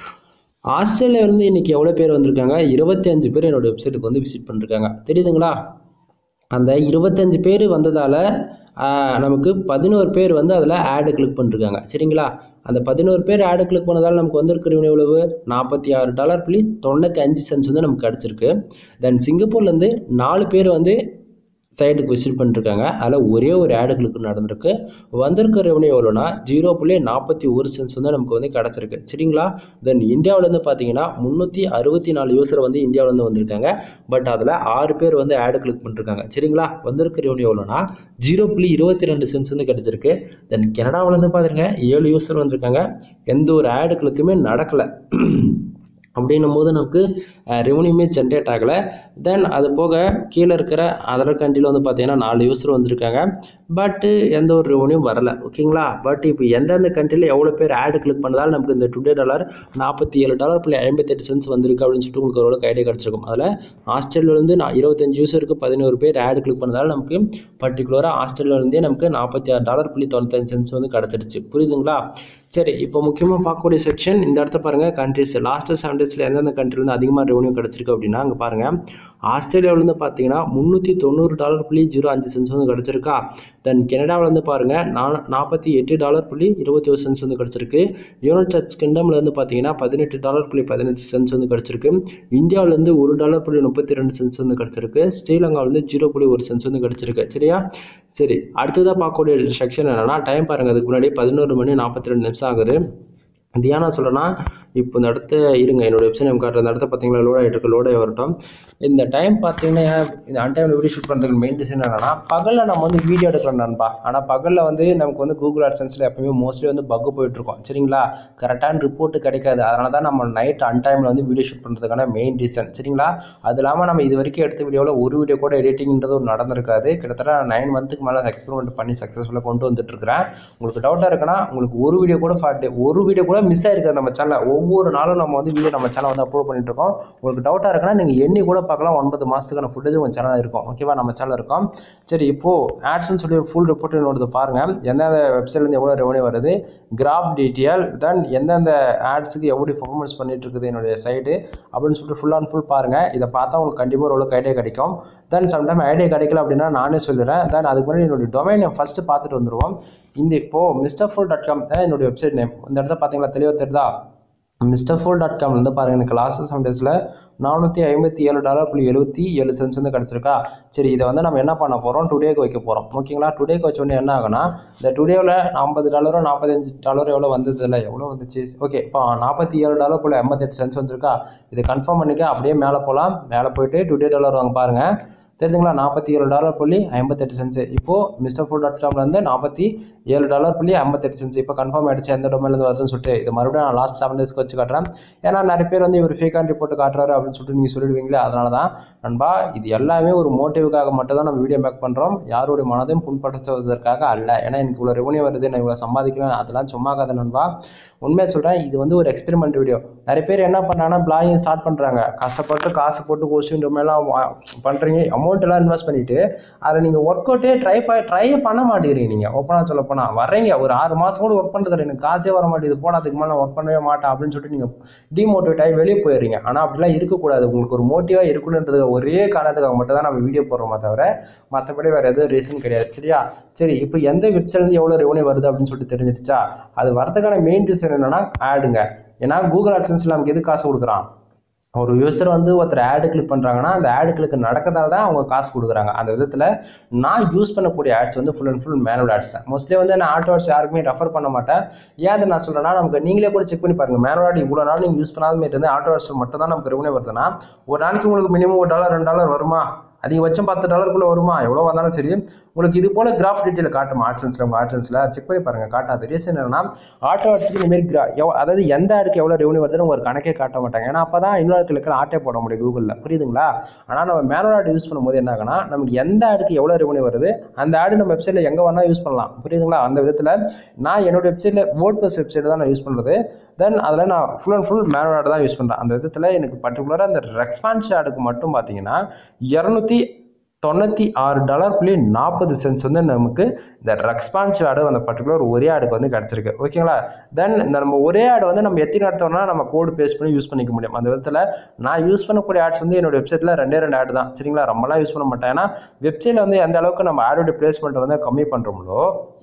ஆஸ்திரேலியா இருந்து இன்னைக்கு எவ்வளோ பேர் வந்திருக்காங்க இருபத்தி அஞ்சு பேர் என்னோட வெப்சைட்டுக்கு வந்து விசிட் பண்ணிருக்காங்க தெரியுதுங்களா அந்த இருபத்தஞ்சு பேர் வந்ததால் நமக்கு பதினோரு பேர் வந்து அதில் ஆடு கிளிக் பண்ணிருக்காங்க சரிங்களா அந்த பதினோரு பேர் ஆடு கிளிக் பண்ணதால் நமக்கு வந்திருக்கிற revenue எவ்வளவு நாற்பத்தி ஆறு டாலர் புள்ளி தொண்ணூற்றி அஞ்சு சென்ஸ் வந்து நமக்கு கிடச்சிருக்கு தென் சிங்கப்பூர்லேருந்து நாலு பேர் வந்து சைடுக்கு விசிட் பண்ணிருக்காங்க அதில் ஒரே ஒரு ஆடுகளுக்கு நடந்திருக்கு வந்திருக்க ரெவன்யூ எவ்வளோனா ஜீரோ புள்ளி நாற்பத்தி ஒரு சென்ஸ் வந்து நமக்கு வந்து கிடச்சிருக்கு சரிங்களா தென் இந்தியாவிலேருந்து பார்த்தீங்கன்னா முந்நூற்றி அறுபத்தி நாலு யூசர் வந்து இந்தியாவிலேருந்து வந்திருக்காங்க பட் அதில் ஆறு பேர் வந்து ஆடு கிளிக் பண்ணிருக்காங்க சரிங்களா வந்திருக்க ரெவன்யூ எவ்வளோனா ஜீரோ புள்ளி இருபத்தி ரெண்டு சென்ஸ் வந்து கிடச்சிருக்கு தென் கனடாவிலேருந்து பார்த்துருங்க ஏழு யூசர் வந்திருக்காங்க எந்த ஒரு ஆடு கிளிக்குமே நடக்கலை அப்படின்னும் போது நமக்கு ரெவன்யூமே ஜென்ரேட் ஆகலை தென் அது போக கீழே இருக்கிற அதர் கண்ட்ரியில் வந்து பார்த்தீங்கன்னா நாலு யூசர் வந்திருக்காங்க பட்டு எந்த ஒரு ரெவன்யூ வரல ஓகேங்களா பட் இப்போ எந்தெந்த கண்ட்ரியில் எவ்வளோ பேர் ஆடு கிளிக் பண்ணதால் நமக்கு இந்த டுடே டாலர் நாற்பத்தி ஏழு டாலர் புள்ளி ஐம்பத்தெட்டு சென்ஸ் வந்திருக்கு அப்படின்னு சொல்லிட்டு உங்களுக்கு ஓரளவுக்கு ஐடியா கிடச்சிருக்கும் அதில் ஆஸ்திரேலியாவிலேருந்து நான் இருபத்தஞ்சு யூசருக்கு பதினோரு பேர் ஆடு கிளிக் பண்ணதால் நமக்கு பர்டிகுலராக ஆஸ்திரேலியாவிலேருந்தே நமக்கு நாற்பத்தி ஆறு டாலர் புள்ளி தொண்ணூத்தஞ்சு சென்ஸ் வந்து கிடச்சிருச்சு புரியுதுங்களா சரி இப்போ முக்கியமாக பார்க்கக்கூடிய செக்ஷன் இந்த இடத்த பாருங்கள் கண்ட்ரிஸ் லாஸ்ட் செவன் டேஸில் எந்தெந்த கண்ட்ரிலேருந்து அதிகமாக ரெவன்யூ கிடச்சிருக்கு அப்படின்னா அங்கே பாருங்கள் ஆஸ்திரேலியாவிலேருந்து பார்த்தீங்கன்னா முந்நூற்றி தொண்ணூறு டாலர் புள்ளி ஜீரோ அஞ்சு சென்ஸ் வந்து கிடச்சிருக்கா தென் கனடாவிலேருந்து பாருங்கள் நா நாற்பத்தி எட்டு டாலர் புள்ளி இருபத்தி ஒரு சென்ஸ் வந்து கிடச்சிருக்கு யுனைட் ஸ்டேட்ஸ் கிங்டம்லேருந்து பார்த்தீங்கன்னா பதினெட்டு டாலர் புள்ளி பதினஞ்சு சென்ஸ் வந்து கிடச்சிருக்கு இந்தியாவிலேருந்து ஒரு டாலர் புள்ளி முப்பத்தி ரெண்டு சென்ஸ் வந்து கிடச்சிருக்கு ஸ்ரீலங்காவிலேருந்து ஜீரோ புள்ளி ஒரு சென்ஸ் வந்து கிடச்சிருக்கு சரியா சரி அடுத்ததாக பார்க்கக்கூடிய செக்ஷன் என்னன்னா டைம் பாருங்கள் அதுக்கு முன்னாடி பதினோரு மணி நாற்பத்தி ரெண்டு நிமிஷம் ஆகுது இது ஏன் நான் சொல்கிறேன்னா இப்போ இந்த இடத்த இருங்க என்னோட வெப்சைட் நேம் காட்டுற இந்த இடத்த பார்த்தீங்களா லோட் ஆகிட்டு இருக்கு லோட் ஆகி வரட்டும் இந்த டைம் பார்த்தீங்கன்னா இந்த அன்டைமில் வீடியோ ஷூட் பண்ணுறதுக்கு மெயின் ரீசன் என்னன்னா பகலில் நம்ம வந்து வீடியோ எடுக்கலாம் நண்பா ஆனால் பகலில் வந்து நமக்கு வந்து கூகுள் ஆட்சன்ஸில் எப்பவுமே மோஸ்ட்லி வந்து பக்கு போயிட்டு இருக்கோம் சரிங்களா கரெக்டான ரிப்போர்ட் கிடைக்காது அதனால தான் நம்ம நைட் அன்டைமில் வந்து வீடியோ ஷூட் பண்ணுறதுக்கான மெயின் ரீசன் சரிங்களா அது இல்லாமல் நம்ம இது வரைக்கும் எடுத்த வீடியோவில் ஒரு வீடியோ கூட எடிட்டிங்ன்றது ஒரு நடந்திருக்காது கிட்டத்தட்ட நைன் மந்த்துக்கு மேலே எக்ஸ்பெரிமெண்ட் பண்ணி சக்ஸஸ்ஃபுல்லாக கொண்டு வந்துட்டு இருக்கிறேன் உங்களுக்கு டவுட்டாக இருக்குன்னா உங்களுக்கு ஒரு வீடியோ கூட ஃபார்ட்டி ஒரு வீடியோ கூட மிஸ் ஆயிருக்காது நம்ம சேனலில் ஒவ்வொரு நாளும் நம்ம வந்து வீடியோ நம்ம சேனல் வந்து அப்லோட் பண்ணிட்டு இருக்கோம் உங்களுக்கு டவுட்டாக இருக்குன்னா நீங்கள் எண்ணி கூட பார்க்கலாம் ஒன்பது மாதத்துக்கான ஃபுட்டேஜ் உங்கள் சேனல் இருக்கும் ஓகேவா நம்ம சேனல் இருக்கும் சரி இப்போ ஆட்ஸ்னு சொல்லி ஃபுல் ரிப்போர்ட் என்னோடது பாருங்க எந்தெந்த வெப்சைட்லேருந்து எவ்வளோ ரெவன்யூ வருது கிராஃப் டீட்டெயில் தென் எந்தெந்த ஆட்ஸுக்கு எப்படி பர்ஃபார்மன்ஸ் பண்ணிட்டு இருக்குது என்னுடைய சைடு அப்படின்னு சொல்லிட்டு ஃபுல் அண்ட் ஃபுல் பாருங்க இதை பார்த்தா உங்களுக்கு கண்டிப்பாக ஓரளவுக்கு ஐடியா கிடைக்கும் தென் சம்டைம் ஐடியா கிடைக்கல அப்படின்னா நானே சொல்லிடுறேன் தென் அதுக்கு முன்னாடி என்னுடைய டொமைனை ஃபஸ்ட்டு பார்த்துட்டு வந்துருவோம் இந்த இப்போ மிஸ்டர் ஃபுல் டாட் காம் தான் என்னுடைய வெப்சைட் நேம் இந்த இடத்த பார்த்தீங்களா தெளிவாக தெரியுதா மிஸ்டர் ஃபுல் டாட் காம் வந்து பாருங்க எனக்கு லாஸ்ட் செவன் டேஸில் நானூற்றி ஐம்பத்தி ஏழு டாலர் புள்ளி எழுபத்தி ஏழு சென்ஸ் வந்து கிடச்சிருக்கா சரி இதை வந்து நம்ம என்ன பண்ண போகிறோம் டுடேக்கு வைக்க போகிறோம் ஓகேங்களா டுடேக்கு வச்ச உடனே என்ன ஆகுனா இந்த டுடேவில் ஐம்பது டாலரோ நாற்பத்தஞ்சு டாலரோ எவ்வளோ வந்தது இல்லை எவ்வளோ வந்துச்சு ஓகே இப்போ நாற்பத்தி ஏழு டாலர் புள்ளி ஐம்பத்தெட்டு சென்ஸ் வந்திருக்கா இதை கன்ஃபார்ம் பண்ணிக்க அப்படியே மேலே போகலாம் மேலே போயிட்டு டுடே டாலர் வாங்க பாருங்கள் தெரிஞ்சுங்களா நாற்பத்தி ஏழு டாலர் புள்ளி ஐம்பத்தெட்டு சென்ஸ் இப்போது மிஸ்டர் ஃபுட் டாட் காம்லேருந்து நாற்பத்தி ஏழு டாலர் புள்ளி ஐம்பத்தெட்டு சென்ஸ் இப்போ கன்ஃபார்ம் ஆயிடுச்சு எந்த டொமைன்லேருந்து வருதுன்னு சொல்லிட்டு இது மறுபடியும் நான் லாஸ்ட் செவன் டேஸ்க்கு வச்சு காட்டுறேன் ஏன்னா நிறைய பேர் வந்து இவர் ஃபேக்கான ரிப்போர்ட் காட்டுறாரு அப்படின்னு சொல்லிட்டு நீங்கள் சொல்லிடுவீங்களே அதனால தான் நண்பா இது எல்லாமே ஒரு மோட்டிவுக்காக மட்டும் தான் நம்ம வீடியோ மேக் பண்ணுறோம் யாருடைய மனதையும் புண்படுத்துவதற்காக அல்ல ஏன்னா எனக்கு இவ்வளோ ரெவன்யூ வருது நான் இவ்வளோ சம்பாதிக்கிறேன் அதெல்லாம் சும்மா கதை நண்பா உண்மையாக சொல்கிறேன் இது வந்து ஒரு எக்ஸ்பெரிமெண்ட் வீடியோ நிறைய பேர் என்ன பண்ணாங்கன்னா பிளாகிங் ஸ்டார்ட் பண்ணுறாங்க கஷ்டப்பட்டு காசு போட்டு கொஸ்டின் டொமைன்லாம் பண்ணுறீங்க அமௌண்ட் எல்லாம் இன்வெஸ்ட் பண்ணிட்டு அதை நீங்கள் ஒர்க் அவுட்டே ட்ரை ட்ரை பண்ண மாட்டேங்கிறீங்க நீங்கள் ஓப்பனாக சொல்ல போனால் வர்றீங்க ஒரு ஆறு மாதம் கூட ஒர்க் பண்ணுறது எனக்கு காசே வர மாட்டேங்குது போனால் அதுக்கு மேலே நான் ஒர்க் பண்ணவே மாட்டேன் அப்படின்னு சொல்லிட்டு நீங்கள் டிமோட்டிவேட் ஆகி வெளியே போயிடுறீங்க ஆனால் அப்படிலாம் இருக்கக்கூடாது உங்களுக்கு ஒரு மோட்டிவாக இருக்கணுன்றது ஒரே காரணத்துக்காக மட்டும் தான் நம்ம வீடியோ போடுறோமே தவிர மற்றபடி வேறு எதுவும் ரீசன் கிடையாது சரியா சரி இப்போ எந்த வெப்சைட்லேருந்து எவ்வளோ ரெவன்யூ வருது அப்படின்னு சொல்லிட்டு தெரிஞ்சிருச்சா அது வரதுக்கான மெயின் ரீசன் என்னன்னா ஆடுங்க ஏன்னா கூகுள் ஆட்சன்ஸில் நமக்கு எது காசு கொடுக்குறான் ஒரு யூசர் வந்து ஒருத்தர் ஆடு கிளிக் பண்ணுறாங்கன்னா அந்த ஆடு கிளிக் நடக்கிறதால தான் அவங்க காசு கொடுக்குறாங்க அந்த விதத்தில் நான் யூஸ் பண்ணக்கூடிய ஆட்ஸ் வந்து full and full manual ads தான் மோஸ்ட்லி வந்து நான் ஆட்டோ ஆட்ஸ் யாருக்குமே ரெஃபர் பண்ண மாட்டேன் ஏன் அதை நான் சொல்கிறேன்னா நமக்கு நீங்களே கூட செக் பண்ணி பாருங்கள் மேனுவல் ஆட் இவ்வளோ நாள் நீங்கள் யூஸ் பண்ணாத மாதிரி இருந்து ஆட்டோ ஆட்ஸ் மட்டும் தான் நமக்கு ரெவன்யூ வருதுன்னா ஒரு நாளைக்கு உங்களுக்கு மினிமம் ஒரு டாலர் ரெண்டு டாலர் வருமா அதிகபட்சம் பத்து டாலருக்குள்ள வருமா எவ்வளோ வந்தாலும் சரி உங்களுக்கு இது போல கிராஃப் டீட்டெயில் காட்டும் ஆட்சன்ஸில் உங்கள் ஆட்சன்ஸில் செக் பண்ணி பாருங்க காட்டாது ரீசன் என்னன்னா ஆட்டோ ஆட்ஸுக்கு இந்தமாரி கிரா எவ் அதாவது எந்த ஆடுக்கு எவ்வளோ ரெவன்யூ வருதுன்னு ஒரு கணக்கே காட்ட மாட்டாங்க ஏன்னா அப்போ தான் இன்னொரு கிழக்கு ஆட்டே போட முடியும் கூகுளில் புரியுதுங்களா ஆனால் நம்ம மேனுவல் ஆட் யூஸ் பண்ணும்போது என்ன ஆகுனா நமக்கு எந்த ஆடுக்கு எவ்வளோ ரெவன்யூ வருது அந்த ஆடு நம்ம வெப்சைட்டில் எங்கே வேணால் யூஸ் பண்ணலாம் புரியுதுங்களா அந்த விதத்தில் நான் என்னோட வெப்சைட்டில் வேர்ட் ப்ளஸ் வெப்சைட் தான் நான் யூஸ் பண்ணுறது தென் அதில் நான் full and full manual ad தான் யூஸ் பண்ணுறேன் அந்த விதத்தில் எனக்கு பர்டிகுலராக அந்த ரெஸ்பான்ஸ் ஆடுக்கு மட்டும் பார்த்தீங்கன்னா இரநூத்தி தொண்ணூற்றி ஆறு டாலர் புள்ளி நாற்பது சென்ட்ஸ் வந்து நமக்கு இந்த ரெஸ்பான்ஸ் ஆடு அந்த பர்டிகுலர் ஒரே ஆடுக்கு வந்து கிடச்சிருக்கு ஓகேங்களா தென் இந்த நம்ம ஒரே ஆடு வந்து நம்ம எத்தனை எடுத்தோம்னா நம்ம கோடு பேஸ்ட் பண்ணி யூஸ் பண்ணிக்க முடியும் அந்த விதத்தில் நான் யூஸ் பண்ணக்கூடிய ஆட்ஸ் வந்து என்னோட வெப்சைட்டில் ரெண்டே ரெண்டு ஆடு தான் சரிங்களா ரொம்பலாம் யூஸ் பண்ண மாட்டேன் ஏன்னா வெப்சைட்டில் வந்து எந்த அளவுக்கு நம்ம ஆடோட பிளேஸ்மெண்ட் வந்து கம்மி பண்ணுறோமோ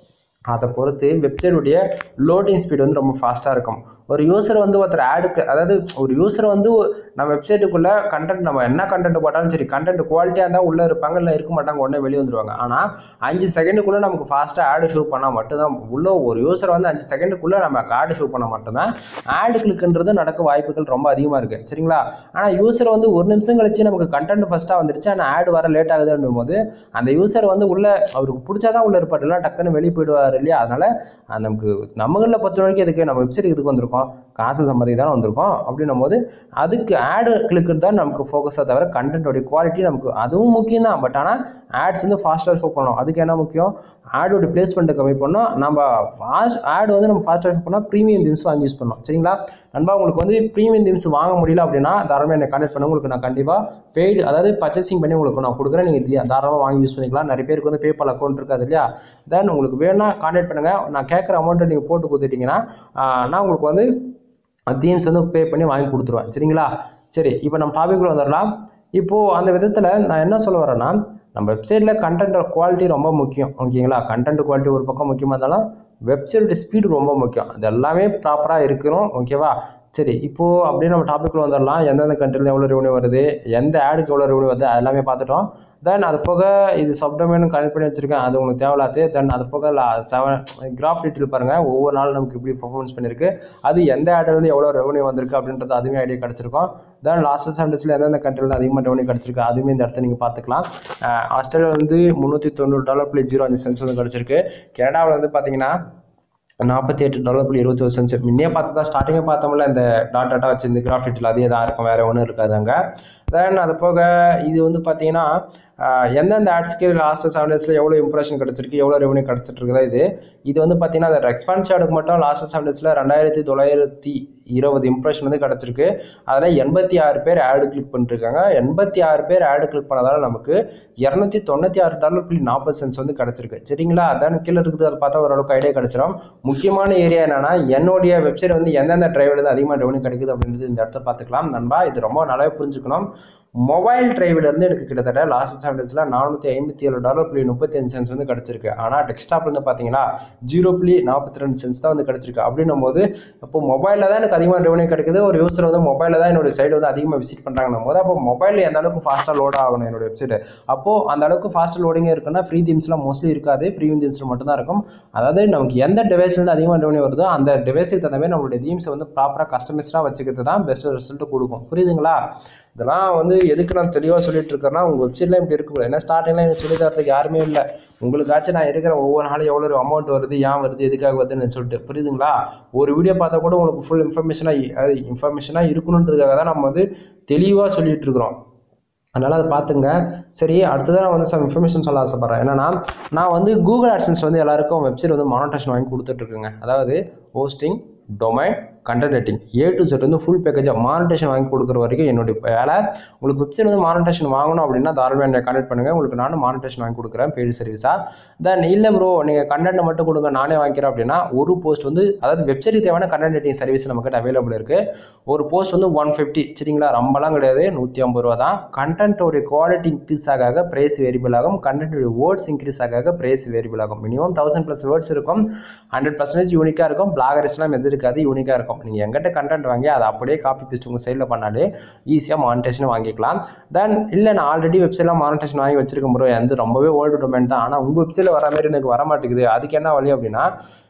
அதை பொறுத்து வெப்சைட்டுடைய லோடிங் ஸ்பீடு வந்து ரொம்ப ஃபாஸ்ட்டாக இருக்கும் ஒரு யூசர் வந்து ஒருத்தர் ஆடுக்கு அதாவது ஒரு யூசர் வந்து நம்ம வெப்சைட்டுக்குள்ளே கண்டென்ட் நம்ம என்ன கண்டென்ட் போட்டாலும் சரி கண்டென்ட் குவாலிட்டியாக இருந்தால் உள்ளே இருப்பாங்க இல்லை இருக்க மாட்டாங்க உடனே வெளியே வந்துருவாங்க ஆனால் அஞ்சு செகண்டுக்குள்ளே நமக்கு ஃபாஸ்ட்டாக ஆடு ஷூ பண்ணால் மட்டும்தான் உள்ள ஒரு யூசர் வந்து அஞ்சு செகண்டுக்குள்ளே நம்ம ஆடு ஷூ பண்ணால் மட்டும்தான் ஆடு கிளிக்குன்றது நடக்க வாய்ப்புகள் ரொம்ப அதிகமாக இருக்குது சரிங்களா ஆனால் யூசர் வந்து ஒரு நிமிஷம் கழிச்சு நமக்கு கண்டென்ட் ஃபஸ்ட்டாக வந்துருச்சு ஆனால் ஆடு வர லேட் ஆகுதுன்னும் போது அந்த யூசர் வந்து உள்ள அவருக்கு பிடிச்சாதான் உள்ள இருப்பார் இல்லை டக்குன்னு வெளியே போயிடுவார் இல்லையா அதனால நமக்கு நம்மகளில் பத்து மணிக்கு எதுக்கு நம்ம வெப்சைட் இதுக்கு வந்திருக்கோம் காசு சம்பாதிக்க தானே வந்திருக்கோம் அப்படின்னும் போது அதுக்கு ஆடு கிளிக்கு தான் நமக்கு ஃபோக்கஸாக தவிர கண்டென்ட்டோடைய குவாலிட்டி நமக்கு அதுவும் முக்கியம் தான் பட் ஆனால் ஆட்ஸ் வந்து ஃபாஸ்ட்டாக ஷோ பண்ணணும் அதுக்கு என்ன முக்கியம் ஆடோட பிளேஸ்மெண்ட்டை கம்மி பண்ணோம் நம்ம ஃபாஸ்ட் ஆடு வந்து நம்ம ஃபாஸ்ட்டாக ஷோ பண்ணால் ப்ரீமியம் திம்ஸ் வாங்கி யூஸ் பண்ணோம் சரிங்களா நண்பா உங்களுக்கு வந்து ப்ரீமியம் திம்ஸ் வாங்க முடியல அப்படின்னா தாராளமாக என்னை கான்டெக்ட் பண்ண உங்களுக்கு நான் கண்டிப்பாக பெய்டு அதாவது பர்ச்சேசிங் பண்ணி உங்களுக்கு நான் கொடுக்குறேன் நீங்கள் தாராளமாக வாங்கி யூஸ் பண்ணிக்கலாம் நிறைய பேருக்கு வந்து பேபால் அக்கௌண்ட் இருக்காது இல்லையா தென் உங்களுக்கு வேணும்னா கான்டெக்ட் பண்ணுங்கள் நான் கேட்குற அமௌண்ட்டை நீங்கள் போட்டு கொடுத்துட்டீங்கன்னா நான் உங்களுக்கு வந்து தீம்ஸ் வந்து பே பண்ணி வாங்கி கொடுத்துருவேன் சரிங்களா சரி இப்போ நம்ம டாபிக்ல வந்துடலாம் இப்போது அந்த விதத்தில் நான் என்ன சொல்ல வரேன்னா நம்ம வெப்சைட்டில் கண்டென்ட் குவாலிட்டி ரொம்ப முக்கியம் ஓகேங்களா கண்டென்ட் குவாலிட்டி ஒரு பக்கம் முக்கியமாக இருந்தாலும் வெப்சைட்டோட ஸ்பீடு ரொம்ப முக்கியம் அது எல்லாமே ப்ராப்பராக இருக்கணும் ஓகேவா சரி இப்போது அப்படியே நம்ம டாபிக்ல வந்துடலாம் எந்தெந்த கண்ட்ரியில் எவ்வளோ ரெவன்யூ வருது எந்த ஆடுக்கு எவ்வளோ ரெவன்யூ வருது அது எல்லாமே பார்த்துட்டோம் தென் அது போக இது சப்டொமைன் கனெக்ட் பண்ணி வச்சிருக்கேன் அது உங்களுக்கு தேவையில்லாது தென் அது போக செவன் கிராஃப் டீட்டெயில் பாருங்கள் ஒவ்வொரு நாளும் நமக்கு இப்படி பர்ஃபார்மன்ஸ் பண்ணியிருக்கு அது எந்த ஆடுலேருந்து எவ்வளோ ரெவன்யூ வந்திருக்கு அப்படின்றது அதுவுமே ஐடியா கிடச்சிருக்கும் தென் லாஸ்ட் சண்டஸில் எந்தெந்த கண்ட்ரியில் அதிகமாக ரெவன்யூ கிடச்சிருக்கு அதுவுமே இந்த இடத்த நீங்கள் பார்த்துக்கலாம் ஆஸ்திரேலியா வந்து முந்நூற்றி தொண்ணூறு டாலர் புள்ளி ஜீரோ அஞ்சு சென்ஸ் வந்து கிடச்சிருக்கு கனடாவில் வந்து பார்த்தீங்கன்னா நாற்பத்தி எட்டு டாலர் புள்ளி இருபத்தி ஒரு சென்ஸ் முன்னே பார்த்து தான் ஸ்டார்டிங்கே பார்த்தோம்ல இந்த டாட் டாட்டா வச்சு இந்த கிராஃபிட்டில் அதே தான் இருக்கும் வேறு ஒன்றும் இருக்காது அங்கே தென் அது போக இது வந்து பார்த்தீங்கன்னா எந்தெந்த ஆட்ஸ்க்கு லாஸ்ட் செவன் டேஸில் எவ்வளோ இம்ப்ரெஷன் கிடச்சிருக்கு எவ்வளோ ரெவன்யூ கிடச்சிட்டு இருக்குதா இது இது வந்து பார்த்தீங்கன்னா அந்த ரெஸ்பான்ஸ் ஆடுக்கு மட்டும் லாஸ்ட் செவன் டேஸில் ரெண்டாயிரத்தி தொள்ளாயிரத்தி இருபது இம்ப்ரெஷன் வந்து கிடச்சிருக்கு அதில் எண்பத்தி ஆறு பேர் ஆடு கிளிக் பண்ணிருக்காங்க எண்பத்தி ஆறு பேர் ஆடு கிளிக் பண்ணதால நமக்கு இரநூத்தி தொண்ணூற்றி ஆறு டாலர் புள்ளி நாற்பது சென்ஸ் வந்து கிடச்சிருக்கு சரிங்களா அதான் கீழே இருக்குது அதை பார்த்தா ஓரளவுக்கு ஐடியா கிடச்சிடும் முக்கியமான ஏரியா என்னன்னா என்னுடைய வெப்சைட் வந்து எந்தெந்த டிரைவில் இருந்து அதிகமாக ரெவன்யூ கிடைக்குது அப்படின்றது இந்த இடத்த பார்த்துக்கலாம் நண்பா இது ரொம்ப நல்லாவே புரிஞ்சுக்கணும் மொபைல் டிரைவ்ல இருந்து எனக்கு கிட்டத்தட்ட லாஸ்ட் செவன் டேஸ்ல நானூற்றி ஐம்பத்தி ஏழு டாலர் புள்ளி முப்பத்தி அஞ்சு சென்ஸ் வந்து கிடச்சிருக்கு ஆனால் டெஸ்க்டாப்ல இருந்து பார்த்தீங்கன்னா ஜீரோ புள்ளி நாற்பத்தி ரெண்டு சென்ஸ் தான் வந்து கிடச்சிருக்கு அப்படின்னும் போது இப்போ மொபைலில் தான் எனக்கு அதிகமாக ரெவன்யூ கிடைக்குது ஒரு யூசர் வந்து மொபைலில் தான் என்னோட சைடு வந்து அதிகமாக விசிட் பண்ணுறாங்கன்னும் போது அப்போ மொபைலில் எந்த அளவுக்கு ஃபாஸ்ட்டாக லோட் ஆகணும் என்னோட வெப்சைட் அப்போ அந்த அளவுக்கு ஃபாஸ்ட் லோடிங் இருக்குன்னா ஃப்ரீ தீம்ஸ்லாம் மோஸ்ட்லி இருக்காது ப்ரீமியம் தீம்ஸில் மட்டும்தான் இருக்கும் அதாவது நமக்கு எந்த டிவைஸ்லேருந்து அதிகமாக ரெவன்யூ வருதோ அந்த டிவைஸுக்கு தகுந்த மாதிரி நம்மளுடைய தீம்ஸை வந்து ப்ராப்பராக கஸ்டமைஸ்டாக வச்சுக்கிறது தான் பெஸ்ட் ரிசல்ட் கொடுக்கும் புரியுதுங்களா இதெல்லாம் வந்து எதுக்கு நான் தெளிவாக சொல்லிட்டு இருக்கேன்னா உங்கள் வெப்சைட்லாம் இப்படி இருக்கக்கூடாது ஏன்னா ஸ்டார்டிங்கில் எனக்கு சொல்லி தரதுக்கு யாருமே இல்லை உங்களுக்காச்சும் நான் இருக்கிற ஒவ்வொரு நாளும் எவ்வளோ அமௌண்ட் வருது ஏன் வருது எதுக்காக வருதுன்னு சொல்லிட்டு புரியுதுங்களா ஒரு வீடியோ பார்த்தா கூட உங்களுக்கு ஃபுல் இன்ஃபர்மேஷனாக இன்ஃபர்மேஷனாக இருக்கணுன்றதுக்காக தான் நம்ம வந்து தெளிவாக சொல்லிட்டு இருக்கிறோம் அதனால் அதை பார்த்துங்க சரி அடுத்ததாக நான் வந்து சம் இன்ஃபர்மேஷன் சொல்ல ஆசைப்பட்றேன் என்னன்னா நான் வந்து கூகுள் ஆட்சன்ஸ் வந்து எல்லாருக்கும் வெப்சைட் வந்து மானிட்டேஷன் வாங்கி கொடுத்துட்ருக்குங்க அதாவது hosting domain content writing A to Z வந்து ஃபுல் பேக்கேஜாக மானிட்டேஷன் வாங்கி கொடுக்குற வரைக்கும் என்னுடைய வேலை உங்களுக்கு வெப்சைட் வந்து மானிட்டேஷன் வாங்கணும் அப்படின்னா தாராளமாக என்னை கான்டெக்ட் பண்ணுங்கள் உங்களுக்கு நானும் மானிட்டேஷன் வாங்கி கொடுக்குறேன் பெய்டு சர்வீஸாக தென் இல்லை ப்ரோ நீங்கள் கண்டென்ட் மட்டும் கொடுங்க நானே வாங்கிக்கிறேன் அப்படின்னா ஒரு போஸ்ட் வந்து அதாவது வெப்சைட்டுக்கு தேவையான கண்டென்ட் ரைட்டிங் சர்வீஸ் நம்மக்கிட்ட அவைலபிள் இருக்குது ஒரு போஸ்ட் வந்து ஒன் ஃபிஃப்டி சரிங்களா ரொம்பலாம் கிடையாது நூற்றி ஐம்பது ரூபா தான் கண்டென்ட்டோடைய குவாலிட்டி இன்க்ரீஸ் ஆக ஆக ப்ரைஸ் வேரியபிள் ஆகும் கண்டென்ட்டோடைய வேர்ட்ஸ் இன்க்ரீஸ் ஆக ஆக ப்ரைஸ் வேரியபிள் ஆகும் மினிமம் தௌசண்ட் ப்ளஸ் வேர்ட்ஸ் இருக்கும் ஹண்ட்ரட் பர்சன்டேஜ் யூனிக்காக இருக்கும் பிளாகரிஸ்லாம் எது இருக்காது யூனிக்காக இருக்கும் நீங்கள் எங்கிட்ட கண்டென்ட் வாங்கி அதை அப்படியே காப்பி பேஸ்ட் உங்கள் சைடில் பண்ணாலே ஈஸியாக மானிட்டேஷன் வாங்கிக்கலாம் தென் இல்லை நான் ஆல்ரெடி வெப்சைட்லாம் மானிட்டேஷன் வாங்கி வச்சிருக்கேன் ப்ரோ வந்து ரொம்பவே ஓல்டு டொமைன் தான் ஆனால் உங்கள் வெப்சைட்டில் வர மாதிரி எனக்கு வர மாட்டேங்குது அதுக்கு என்ன வழி அப்படின்னா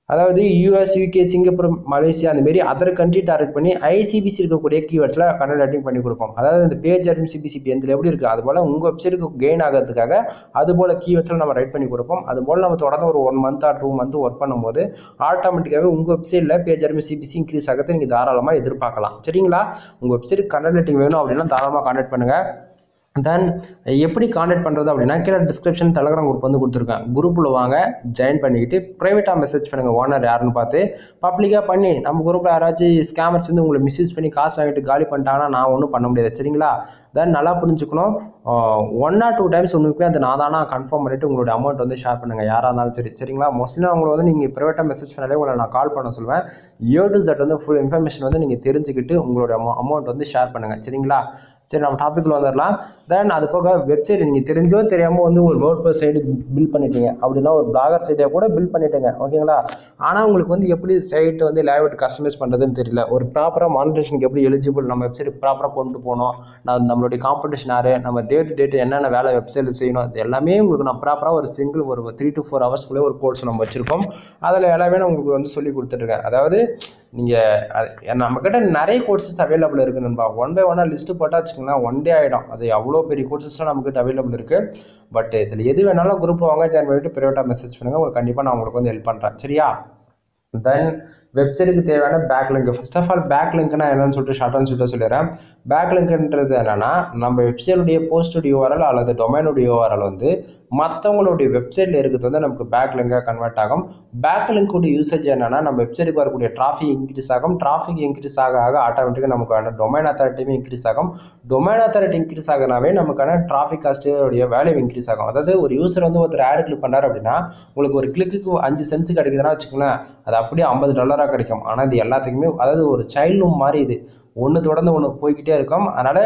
அதாவது யூஎஸ் யூகே சிங்கப்பூர் மலேசியா அந்த மாதிரி அதர் கண்ட்ரி டார்கெட் பண்ணி ஐசிபிசி இருக்கக்கூடிய கீவேர்ட்ஸில் கண்டென்ட் ரைட்டிங் பண்ணி கொடுப்போம் அதாவது இந்த பேஜ் அட்மின் சிபிசிபி எந்த எப்படி இருக்குது அது போல் உங்கள் வெப்சைட்டுக்கு கெயின் ஆகிறதுக்காக அது போல் கீவேர்ட்ஸில் நம்ம ரைட் பண்ணி கொடுப்போம் அது போல் நம்ம தொடர்ந்து ஒரு one month or two month work பண்ணும்போது ஆட்டோமேட்டிக்காகவே உங்கள் வெப்சைட்டில் பேஜ் அட்மின் சிபிசி இன்க்ரீஸ் ஆகிறது நீங்கள் தாராளமாக எதிர்பார்க்கலாம் சரிங்களா உங்கள் வெப்சைட்டுக்கு கண்டென்ட் ரைட்டிங் வேணும் அப்படின்னா தாராளமாக கான்டாக்ட் பண்ணுங்கள் தென் எப்படி காண்டாக்ட் பண்ணுறது அப்படின்னா கீழே டிஸ்கிரிப்ஷன் டெலகிராம் குரூப் வந்து கொடுத்துருக்கேன் குரூப்பில் வாங்க ஜாயின் பண்ணிக்கிட்டு ப்ரைவேட்டாக மெசேஜ் பண்ணுங்கள் ஓனர் யாருன்னு பார்த்து பப்ளிக்காக பண்ணி நம்ம குரூப்பில் யாராச்சும் ஸ்கேமர்ஸ் வந்து உங்களை மிஸ்யூஸ் பண்ணி காசு வாங்கிட்டு காலி பண்ணிட்டாங்கன்னா நான் ஒன்றும் பண்ண முடியாது சரிங்களா தென் நல்லா புரிஞ்சுக்கணும் ஒன் ஆர் டூ டைம்ஸ் உங்களுக்கு அந்த நான் தானா கன்ஃபார்ம் பண்ணிவிட்டு உங்களோட அமௌண்ட் வந்து ஷேர் பண்ணுங்கள் யாராக இருந்தாலும் சரி சரிங்களா மோஸ்ட்லி நான் உங்களை வந்து நீங்கள் ப்ரைவேட்டாக மெசேஜ் பண்ணாலே உங்களை நான் கால் பண்ண சொல்லுவேன் ஏ டு செட் வந்து ஃபுல் இன்ஃபர்மேஷன் வந்து நீங்கள் தெரிஞ்சுக்கிட்டு உங்களோட அமௌண்ட் வந்து ஷேர் பண்ணுங்கள் சரிங்களா சரி நம்ம டாபிக்ல வந்துடலாம் தென் அது போக வெப்சைட் நீங்கள் தெரிஞ்சோ தெரியாமல் வந்து ஒரு வேர்ட் ப்ளஸ் சைடு பில் பண்ணிட்டீங்க அப்படின்னா ஒரு பிளாகர் சைட்டை கூட பில் பண்ணிட்டீங்க ஓகேங்களா ஆனால் உங்களுக்கு வந்து எப்படி சைட் வந்து லேஅவுட் கஸ்டமைஸ் பண்ணுறதுன்னு தெரியல ஒரு ப்ராப்பராக மானிட்டேஷனுக்கு எப்படி எலிஜிபிள் நம்ம வெப்சைட் ப்ராப்பராக கொண்டு போகணும் நான் நம்மளுடைய காம்படிஷன் யாரு நம்ம டே டு டேட் என்னென்ன வேலை வெப்சைட்டில் செய்யணும் அது எல்லாமே உங்களுக்கு நான் ப்ராப்பராக ஒரு சிங்கிள் ஒரு த்ரீ டு ஃபோர் ஹவர்ஸ்க்குள்ளே ஒரு கோர்ஸ் நம்ம வச்சிருக்கோம் அதில் எல்லாமே நான் உங்களுக்கு வந்து சொல்லி கொடுத்துட்ருக்கேன் அதாவது நீங்கள் நம்மக்கிட்ட நிறைய கோர்சஸ் அவைலபிள் இருக்கு நண்பா ஒன் பை ஒன்னாக லிஸ்ட்டு போட்டால் வச்சுக்கோங்களேன் ஒன் டே ஆகிடும் அது அவ்வளோ பெரிய கோர்சஸ்லாம் நம்மக்கிட்ட அவைலபிள் இருக்குது பட் இதில் எது வேணாலும் குரூப் வாங்க ஜாயின் பண்ணிட்டு ப்ரைவேட்டாக மெசேஜ் பண்ணுங்கள் உங்களுக்கு கண்டிப்பாக நான் உங்களுக்கு வந்து ஹெல்ப் பண்ணுறேன் சரியா தென் வெப்சைட்டுக்கு தேவையான back link first of all back லிங்க்னா என்னன்னு சொல்லிட்டு ஷார்ட்னு சொல்லிட்டு சொல்லிடுறேன் பேக் லிங்க்ன்றது என்னன்னா நம்ம வெப்சைட்டுடைய போஸ்டுடைய யூஆர்எல் அல்லது டொமைனுடைய யூஆர்எல் வந்து மற்றவங்களுடைய வெப்சைட்டில் இருக்கிறது வந்து நமக்கு பேக் லிங்காக கன்வெர்ட் ஆகும் பேக் லிங்க்குடைய யூசேஜ் என்னன்னா நம்ம வெப்சைட்டுக்கு வரக்கூடிய டிராஃபிக் இன்க்ரீஸ் ஆகும் டிராஃபிக் இன்க்ரீஸ் ஆக ஆக ஆட்டோமேட்டிக்காக நமக்கான டொமைன் அத்தாரிட்டியும் இன்க்ரீஸ் ஆகும் டொமைன் அத்தாரிட்டி இன்க்ரீஸ் ஆகினாவே நமக்கான டிராஃபிக் காஸ்ட்டுடைய வேல்யூ இன்க்ரீஸ் ஆகும் அதாவது ஒரு யூசர் வந்து ஒருத்தர் ஆட் கிளிக் பண்ணுறாரு அப்படின்னா உங்களுக்கு ஒரு கிளிக்கு அஞ்சு சென்ஸ் கிடைக்குதுன்னா வச்சுக்கோங்களேன் அது அப்படியே ஐம்பது டாலராக கிடைக்கும் ஆனால் இது எல்லாத்துக்குமே அதாவது ஒரு சைல்டு ரூம் மாதிரி இது ஒன்று தொடர்ந்து ஒன்று போய்கிட்டே இருக்கும் அதனால்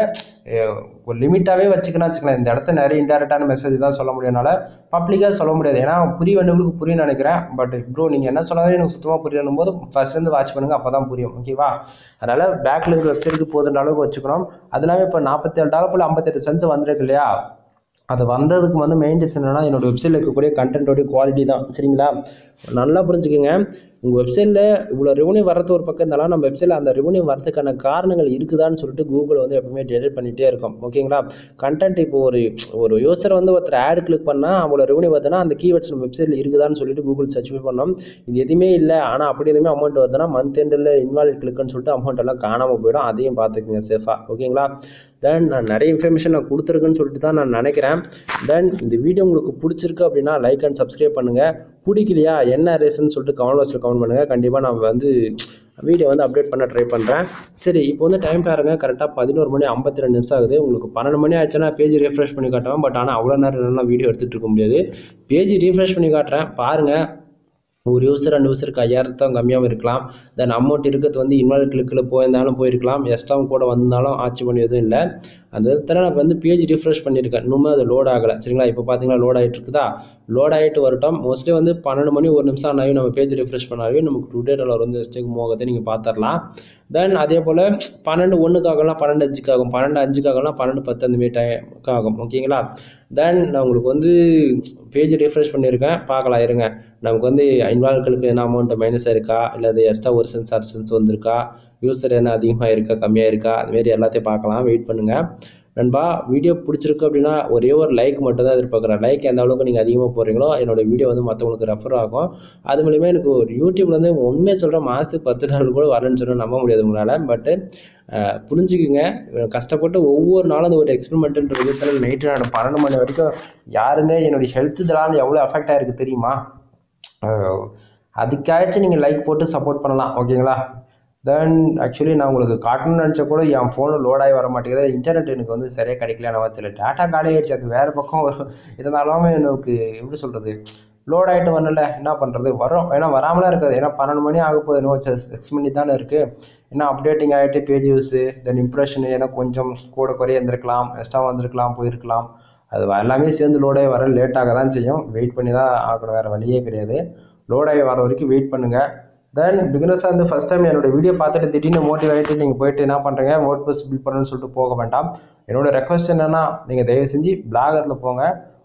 ஒரு லிமிட்டாகவே வச்சுக்கணும் வச்சுக்கலாம் இந்த இடத்த நிறைய இன்டெரக்டான மெசேஜ் தான் சொல்ல முடியும்னால பப்ளிக்காக சொல்ல முடியாது ஏன்னா புரிய வேண்டியவங்களுக்கு புரியும் நினைக்கிறேன் பட் ப்ரோ நீங்கள் என்ன சொன்னாலும் எனக்கு சுத்தமாக புரியணும் போது ஃபர்ஸ்ட் இருந்து வாட்ச் பண்ணுங்கள் அப்போ தான் புரியும் ஓகேவா அதனால் பேக் லிங்க் வெப்சைட்டுக்கு போதுன்ற அளவுக்கு வச்சுக்கணும் அது இல்லாமல் இப்போ நாற்பத்தேழு டாலர் போல் ஐம்பத்தெட்டு சென்ஸ் வந்திருக்கு இல்லையா அது வந்ததுக்கு வந்து மெயின் ரீசன் என்னன்னா என்னோட வெப்சைட்டில் இருக்கக்கூடிய கண்டென்ட்டோடைய குவாலிட்டி தான் சரிங்களா நல்லா புரிஞ்சுக்கோங்க உங்கள் வெப்சைட்டில் இவ்வளோ ரெவன்யூ வரது ஒரு பக்கம் இருந்தாலும் நம்ம வெப்சைட்டில் அந்த ரெவன்யூ வரதுக்கான காரணங்கள் இருக்குதான்னு சொல்லிட்டு கூகுள் வந்து எப்பவுமே டெலிட் பண்ணிகிட்டே இருக்கும் ஓகேங்களா கண்டென்ட் இப்போ ஒரு ஒரு யூசர் வந்து ஒருத்தர் ஆட் கிளிக் பண்ணால் அவ்வளோ ரெவன்யூ வருதுன்னா அந்த கீவேர்ட்ஸ் நம்ம வெப்சைட்டில் இருக்குதான்னு சொல்லிட்டு கூகுள் சர்ச் பண்ணோம் இது எதுவுமே இல்லை ஆனால் அப்படி எதுவுமே அமௌண்ட் வருதுன்னா மந்த் எண்டில் இன்வால்வ் கிளிக்குன்னு சொல்லிட்டு அமௌண்ட் எல்லாம் காணாமல் போயிடும் அதையும் பார்த்துக்குங்க சேஃபாக ஓகேங்களா தென் நான் நிறைய இன்ஃபர்மேஷன் நான் கொடுத்துருக்குன்னு சொல்லிட்டு தான் நான் நினைக்கிறேன் தென் இந்த வீடியோ உங்களுக்கு பிடிச்சிருக்கு அப்படின்னா லைக் அண்ட் சப்ஸ்கிரைப் பண்ணுங்கள் பிடிக்கலையா என்ன ரீசன் சொல்லிட்டு கமெண்ட் பாக்ஸில் கமெண்ட் பண்ணுங்கள் கண்டிப்பாக நான் வந்து வீடியோ வந்து அப்டேட் பண்ண ட்ரை பண்ணுறேன் சரி இப்போ வந்து டைம் பாருங்க கரெக்டாக பதினோரு மணி ஐம்பத்தி ரெண்டு நிமிஷம் ஆகுது உங்களுக்கு பன்னெண்டு மணி ஆச்சுன்னா பேஜ் ரெஃப்ரெஷ் பண்ணி காட்டுவேன் பட் ஆனால் அவ்வளோ நேரம் என்னால் வீடியோ எடுத்துகிட்டு இருக்க முடியாது பேஜ் ரீஃப்ரெஷ் பண்ணி காட்டுறேன் பாருங்கள் ஒரு யூசர் ரெண்டு யூசருக்கு ஐயாயிரத்தான் கம்மியாகவும் இருக்கலாம் தென் அமௌண்ட் இருக்கிறது வந்து இன்வால்வ் கிளிக்கில் போயிருந்தாலும் போயிருக்கலாம் எக்ஸ்ட்ராவும் கூட வந்தாலும் ஆட்சி பண்ணி எதுவும் இல்லை அந்த இடத்துல நான் வந்து பேஜ் ரிஃப்ரெஷ் பண்ணியிருக்கேன் இன்னுமே அது லோட் ஆகலை சரிங்களா இப்போ பார்த்தீங்கன்னா லோட் ஆகிட்டு இருக்குதா லோட் ஆகிட்டு வரட்டும் மோஸ்ட்லி வந்து பன்னெண்டு மணி ஒரு நிமிஷம் ஆனாவே நம்ம பேஜ் ரிஃப்ரெஷ் பண்ணாவே நமக்கு டுடே டாலர் வந்து எஸ்டேக் மோகத்தை நீங்கள் பார்த்துடலாம் தென் அதே போல் பன்னெண்டு ஒன்றுக்காகலாம் பன்னெண்டு அஞ்சுக்காகும் பன்னெண்டு அஞ்சுக்காகலாம் பன்னெண்டு பத்து அந்த மாரி டைம் ஆகும் ஓகேங்களா தென் நான் உங்களுக்கு வந்து பேஜ் ரிஃப்ரெஷ் பண்ணியிருக்கேன் பார்க்கலாம் இருங்க நமக்கு வந்து இன்வால்வ்களுக்கு என்ன அமௌண்ட் மைனஸாக இருக்கா இல்லை அது எக்ஸ்ட்ரா ஒரு சென்ஸ் அரை சென்ஸ் வந்திருக்கா யூசர் என்ன அதிகமாக இருக்கா கம்மியாக இருக்கா அதுமாரி எல்லாத்தையும் பார்க்கலாம் வெயிட் பண்ணுங்கள் நண்பா வீடியோ பிடிச்சிருக்கு அப்படின்னா ஒரே ஒரு லைக் மட்டும் தான் எதிர்பார்க்குறேன் லைக் எந்த அளவுக்கு நீங்கள் அதிகமாக போடுறீங்களோ என்னோட வீடியோ வந்து மற்றவங்களுக்கு ரெஃபர் ஆகும் அது மூலிமா எனக்கு ஒரு யூடியூப்லேருந்து உண்மையை சொல்கிறேன் மாதத்துக்கு பத்து நாள் கூட வரேன்னு சொன்னால் நம்ப முடியாது உங்களால் பட்டு புரிஞ்சுக்குங்க கஷ்டப்பட்டு ஒவ்வொரு நாளும் அந்த ஒரு எக்ஸ்பெரிமெண்ட்டுன்ற விதத்தில் நைட்டு நான் பன்னெண்டு மணி வரைக்கும் யாருங்க என்னுடைய ஹெல்த் இதெல்லாம் எவ்வளோ அஃபெக்ட் ஆகிருக்கு தெரியுமா அதுக்காச்சும் நீங்கள் லைக் போட்டு சப்போர்ட் பண்ணலாம் ஓகேங்களா தென் ஆக்சுவலி நான் உங்களுக்கு காட்டணும்னு நினச்சா கூட என் ஃபோனில் லோட் ஆகி வர மாட்டேங்குது இன்டர்நெட் எனக்கு வந்து சரியாக கிடைக்கல நான் தெரியல டேட்டா காலி ஆயிடுச்சு அது வேறு பக்கம் இருந்தாலும் எனக்கு எப்படி சொல்கிறது லோட் ஆகிட்டு வரல என்ன பண்ணுறது வரும் ஏன்னா வராமலாம் இருக்காது ஏன்னா பன்னெண்டு மணி ஆக போகுது இன்னும் சிக்ஸ் மணி தானே இருக்குது ஏன்னா அப்டேட்டிங் ஆகிட்டு பேஜ் யூஸு தென் இம்ப்ரெஷன் ஏன்னா கொஞ்சம் கூட குறைய இருந்திருக்கலாம் எக்ஸ்ட்ரா வந்திருக்கலாம் போயிருக்கலாம் அது எல்லாமே சேர்ந்து லோடாகி வர லேட்டாக தான் செய்யும் வெயிட் பண்ணி தான் ஆகணும் வேறு வழியே கிடையாது லோடாகி வர வரைக்கும் வெயிட் பண்ணுங்கள் தென் பிகினர்ஸாக வந்து ஃபஸ்ட் டைம் என்னோட வீடியோ பார்த்துட்டு திடீர்னு மோட்டிவ் ஆகிட்டு நீங்கள் போயிட்டு என்ன பண்ணுறீங்க வேர்ட் ப்ளஸ் பில் பண்ணணும்னு சொல்லிட்டு போக வேண்டாம் என்னோட ரெக்வஸ்ட் என்னென்னா நீங்கள் தயவு செஞ்சு பிளாகரில் போங்க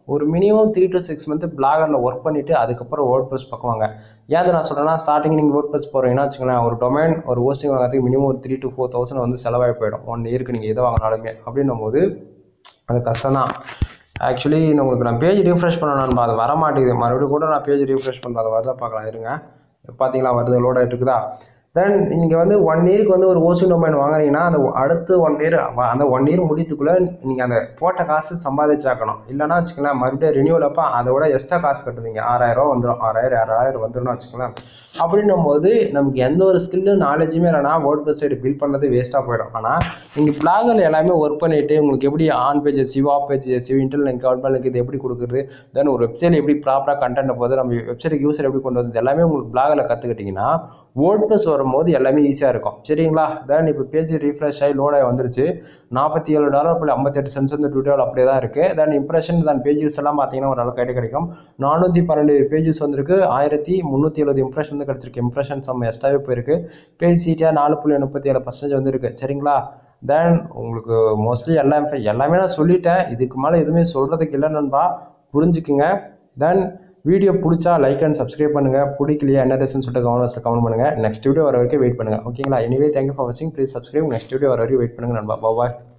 ஒரு minimum three to six month பிளாகரில் ஒர்க் பண்ணிவிட்டு அதுக்கப்புறம் வேர்ட் ப்ரெஸ் பக்கம் வாங்க ஏன் நான் சொல்கிறேன்னா ஸ்டார்டிங் நீங்கள் வேர்ட் ப்ரெஸ் போகிறீங்கன்னா வச்சுக்கோங்களேன் ஒரு டொமைன் ஒரு ஹோஸ்டிங் வாங்குறதுக்கு மினிமம் ஒரு த்ரீ டு ஃபோர் தௌசண்ட் வந்து செலவாகி போயிடும் ஒன் இயருக்கு நீங்கள் எதை வாங்கினாலுமே அப்படின்னும் போது அது கஷ்டம் தான் ஆக்சுவலி உங்களுக்கு நான் பேஜ் ரீஃப்ரெஷ் பண்ணணும் அது வர மாட்டேங்குது மறுபடியும் கூட நான் பேஜ் ரீஃப்ரெஷ் பண்ணுறேன் அது வருதா பார்க்கலாம் இருங்க பார்த்தீங்களா வருது லோட் ஆகிட்டு இருக்குதா தென் நீங்கள் வந்து ஒன் இயருக்கு வந்து ஒரு ஓசிங் டொமைன் வாங்குறீங்கன்னா அந்த அடுத்து ஒன் இயர் அந்த ஒன் இயர் முடித்துக்குள்ளே நீங்கள் அந்த போட்ட காசு சம்பாதிச்சாக்கணும் இல்லைன்னா வச்சுக்கலாம் மறுபடியும் ரினியூவல் அப்போ அதை விட எக்ஸ்ட்ரா காசு கட்டுவீங்க ஆறாயிரம் வந்துடும் ஆறாயிரம் ஆறாயிரம் வந்துடும் வச்சுக்கலாம் அப்படின்னும் போது நமக்கு எந்த ஒரு ஸ்கில்லு நாலேஜுமே இல்லைனா வேர்ட் ப்ரெஸ் சைடு பில்ட் பண்ணது வேஸ்ட்டாக போயிடும் ஆனால் நீங்கள் பிளாகர் எல்லாமே ஒர்க் பண்ணிட்டு உங்களுக்கு எப்படி on page SEO off page SEO internal link out link இது எப்படி கொடுக்குறது தென் ஒரு வெப்சைட் எப்படி ப்ராப்பராக கண்டென்ட் போது நம்ம வெப்சைட் யூசர் எப்படி கொண்டு வந்து எல்லாமே உங்களுக்கு பிளாகில் கற்றுக்கிட்டிங்கன்னா வேர்ட் ப்ரெஸ் வரும்போது எல்லாமே ஈஸியாக இருக்கும் சரிங்களா தென் இப்போ பேஜ் ரீஃப்ரெஷ் ஆகி லோட் ஆகி வந்துருச்சு நாற்பத்தி ஏழு டாலர் புள்ளி ஐம்பத்தெட்டு சென்ஸ் வந்து டுவெல் அப்படியே தான் இருக்குது தென் இம்ப்ரெஷன் தென் பேஜஸ் எல்லாம் பார்த்தீங்கன்னா ஒரு அளவுக்கு கைட்டு கிடைக்கும் நானூற்றி பன்னெண்டு பேஜஸ் வந்திருக்கு ஆயிரத்தி முந்நூற்றி எழுபது இம்ப்ரெஷன் வந்து கிடச்சிருக்கு இம்ப்ரெஷன் நம்ம எக்ஸ்ட்ராவே போயிருக்கு பேஜ் சீட்டியாக நாலு புள்ளி முப்பத்தி ஏழு பர்சன்டேஜ் வந்துருக்கு சரிங்களா தென் உங்களுக்கு மோஸ்ட்லி எல்லாம் எல்லாமே நான் சொல்லிட்டேன் இதுக்கு மேலே எதுவுமே சொல்கிறதுக்கு இல்லை நண்பா புரிஞ்சுக்குங்க தென் வீடியோ பிடிச்சா லைக் அண்ட் சப்ஸ்கிரைப் பண்ணுங்கள் பிடிக்கலையா என்ன ரீசன் சொல்லிட்டு கமெண்ட்ஸில் கமெண்ட் பண்ணுங்கள் நெக்ஸ்ட் வீடியோ வர வரைக்கும் வெயிட் பண்ணுங்கள் ஓகேங்களா எனிவே தேங்க்யூ ஃபார் வாட்சிங் ப்ளீஸ் சப்ஸ்கிரைப் நெக்ஸ்ட் வீடியோ வர வரைக்கும் வெயிட் பண்ணுங்கள் நண்பா பாய்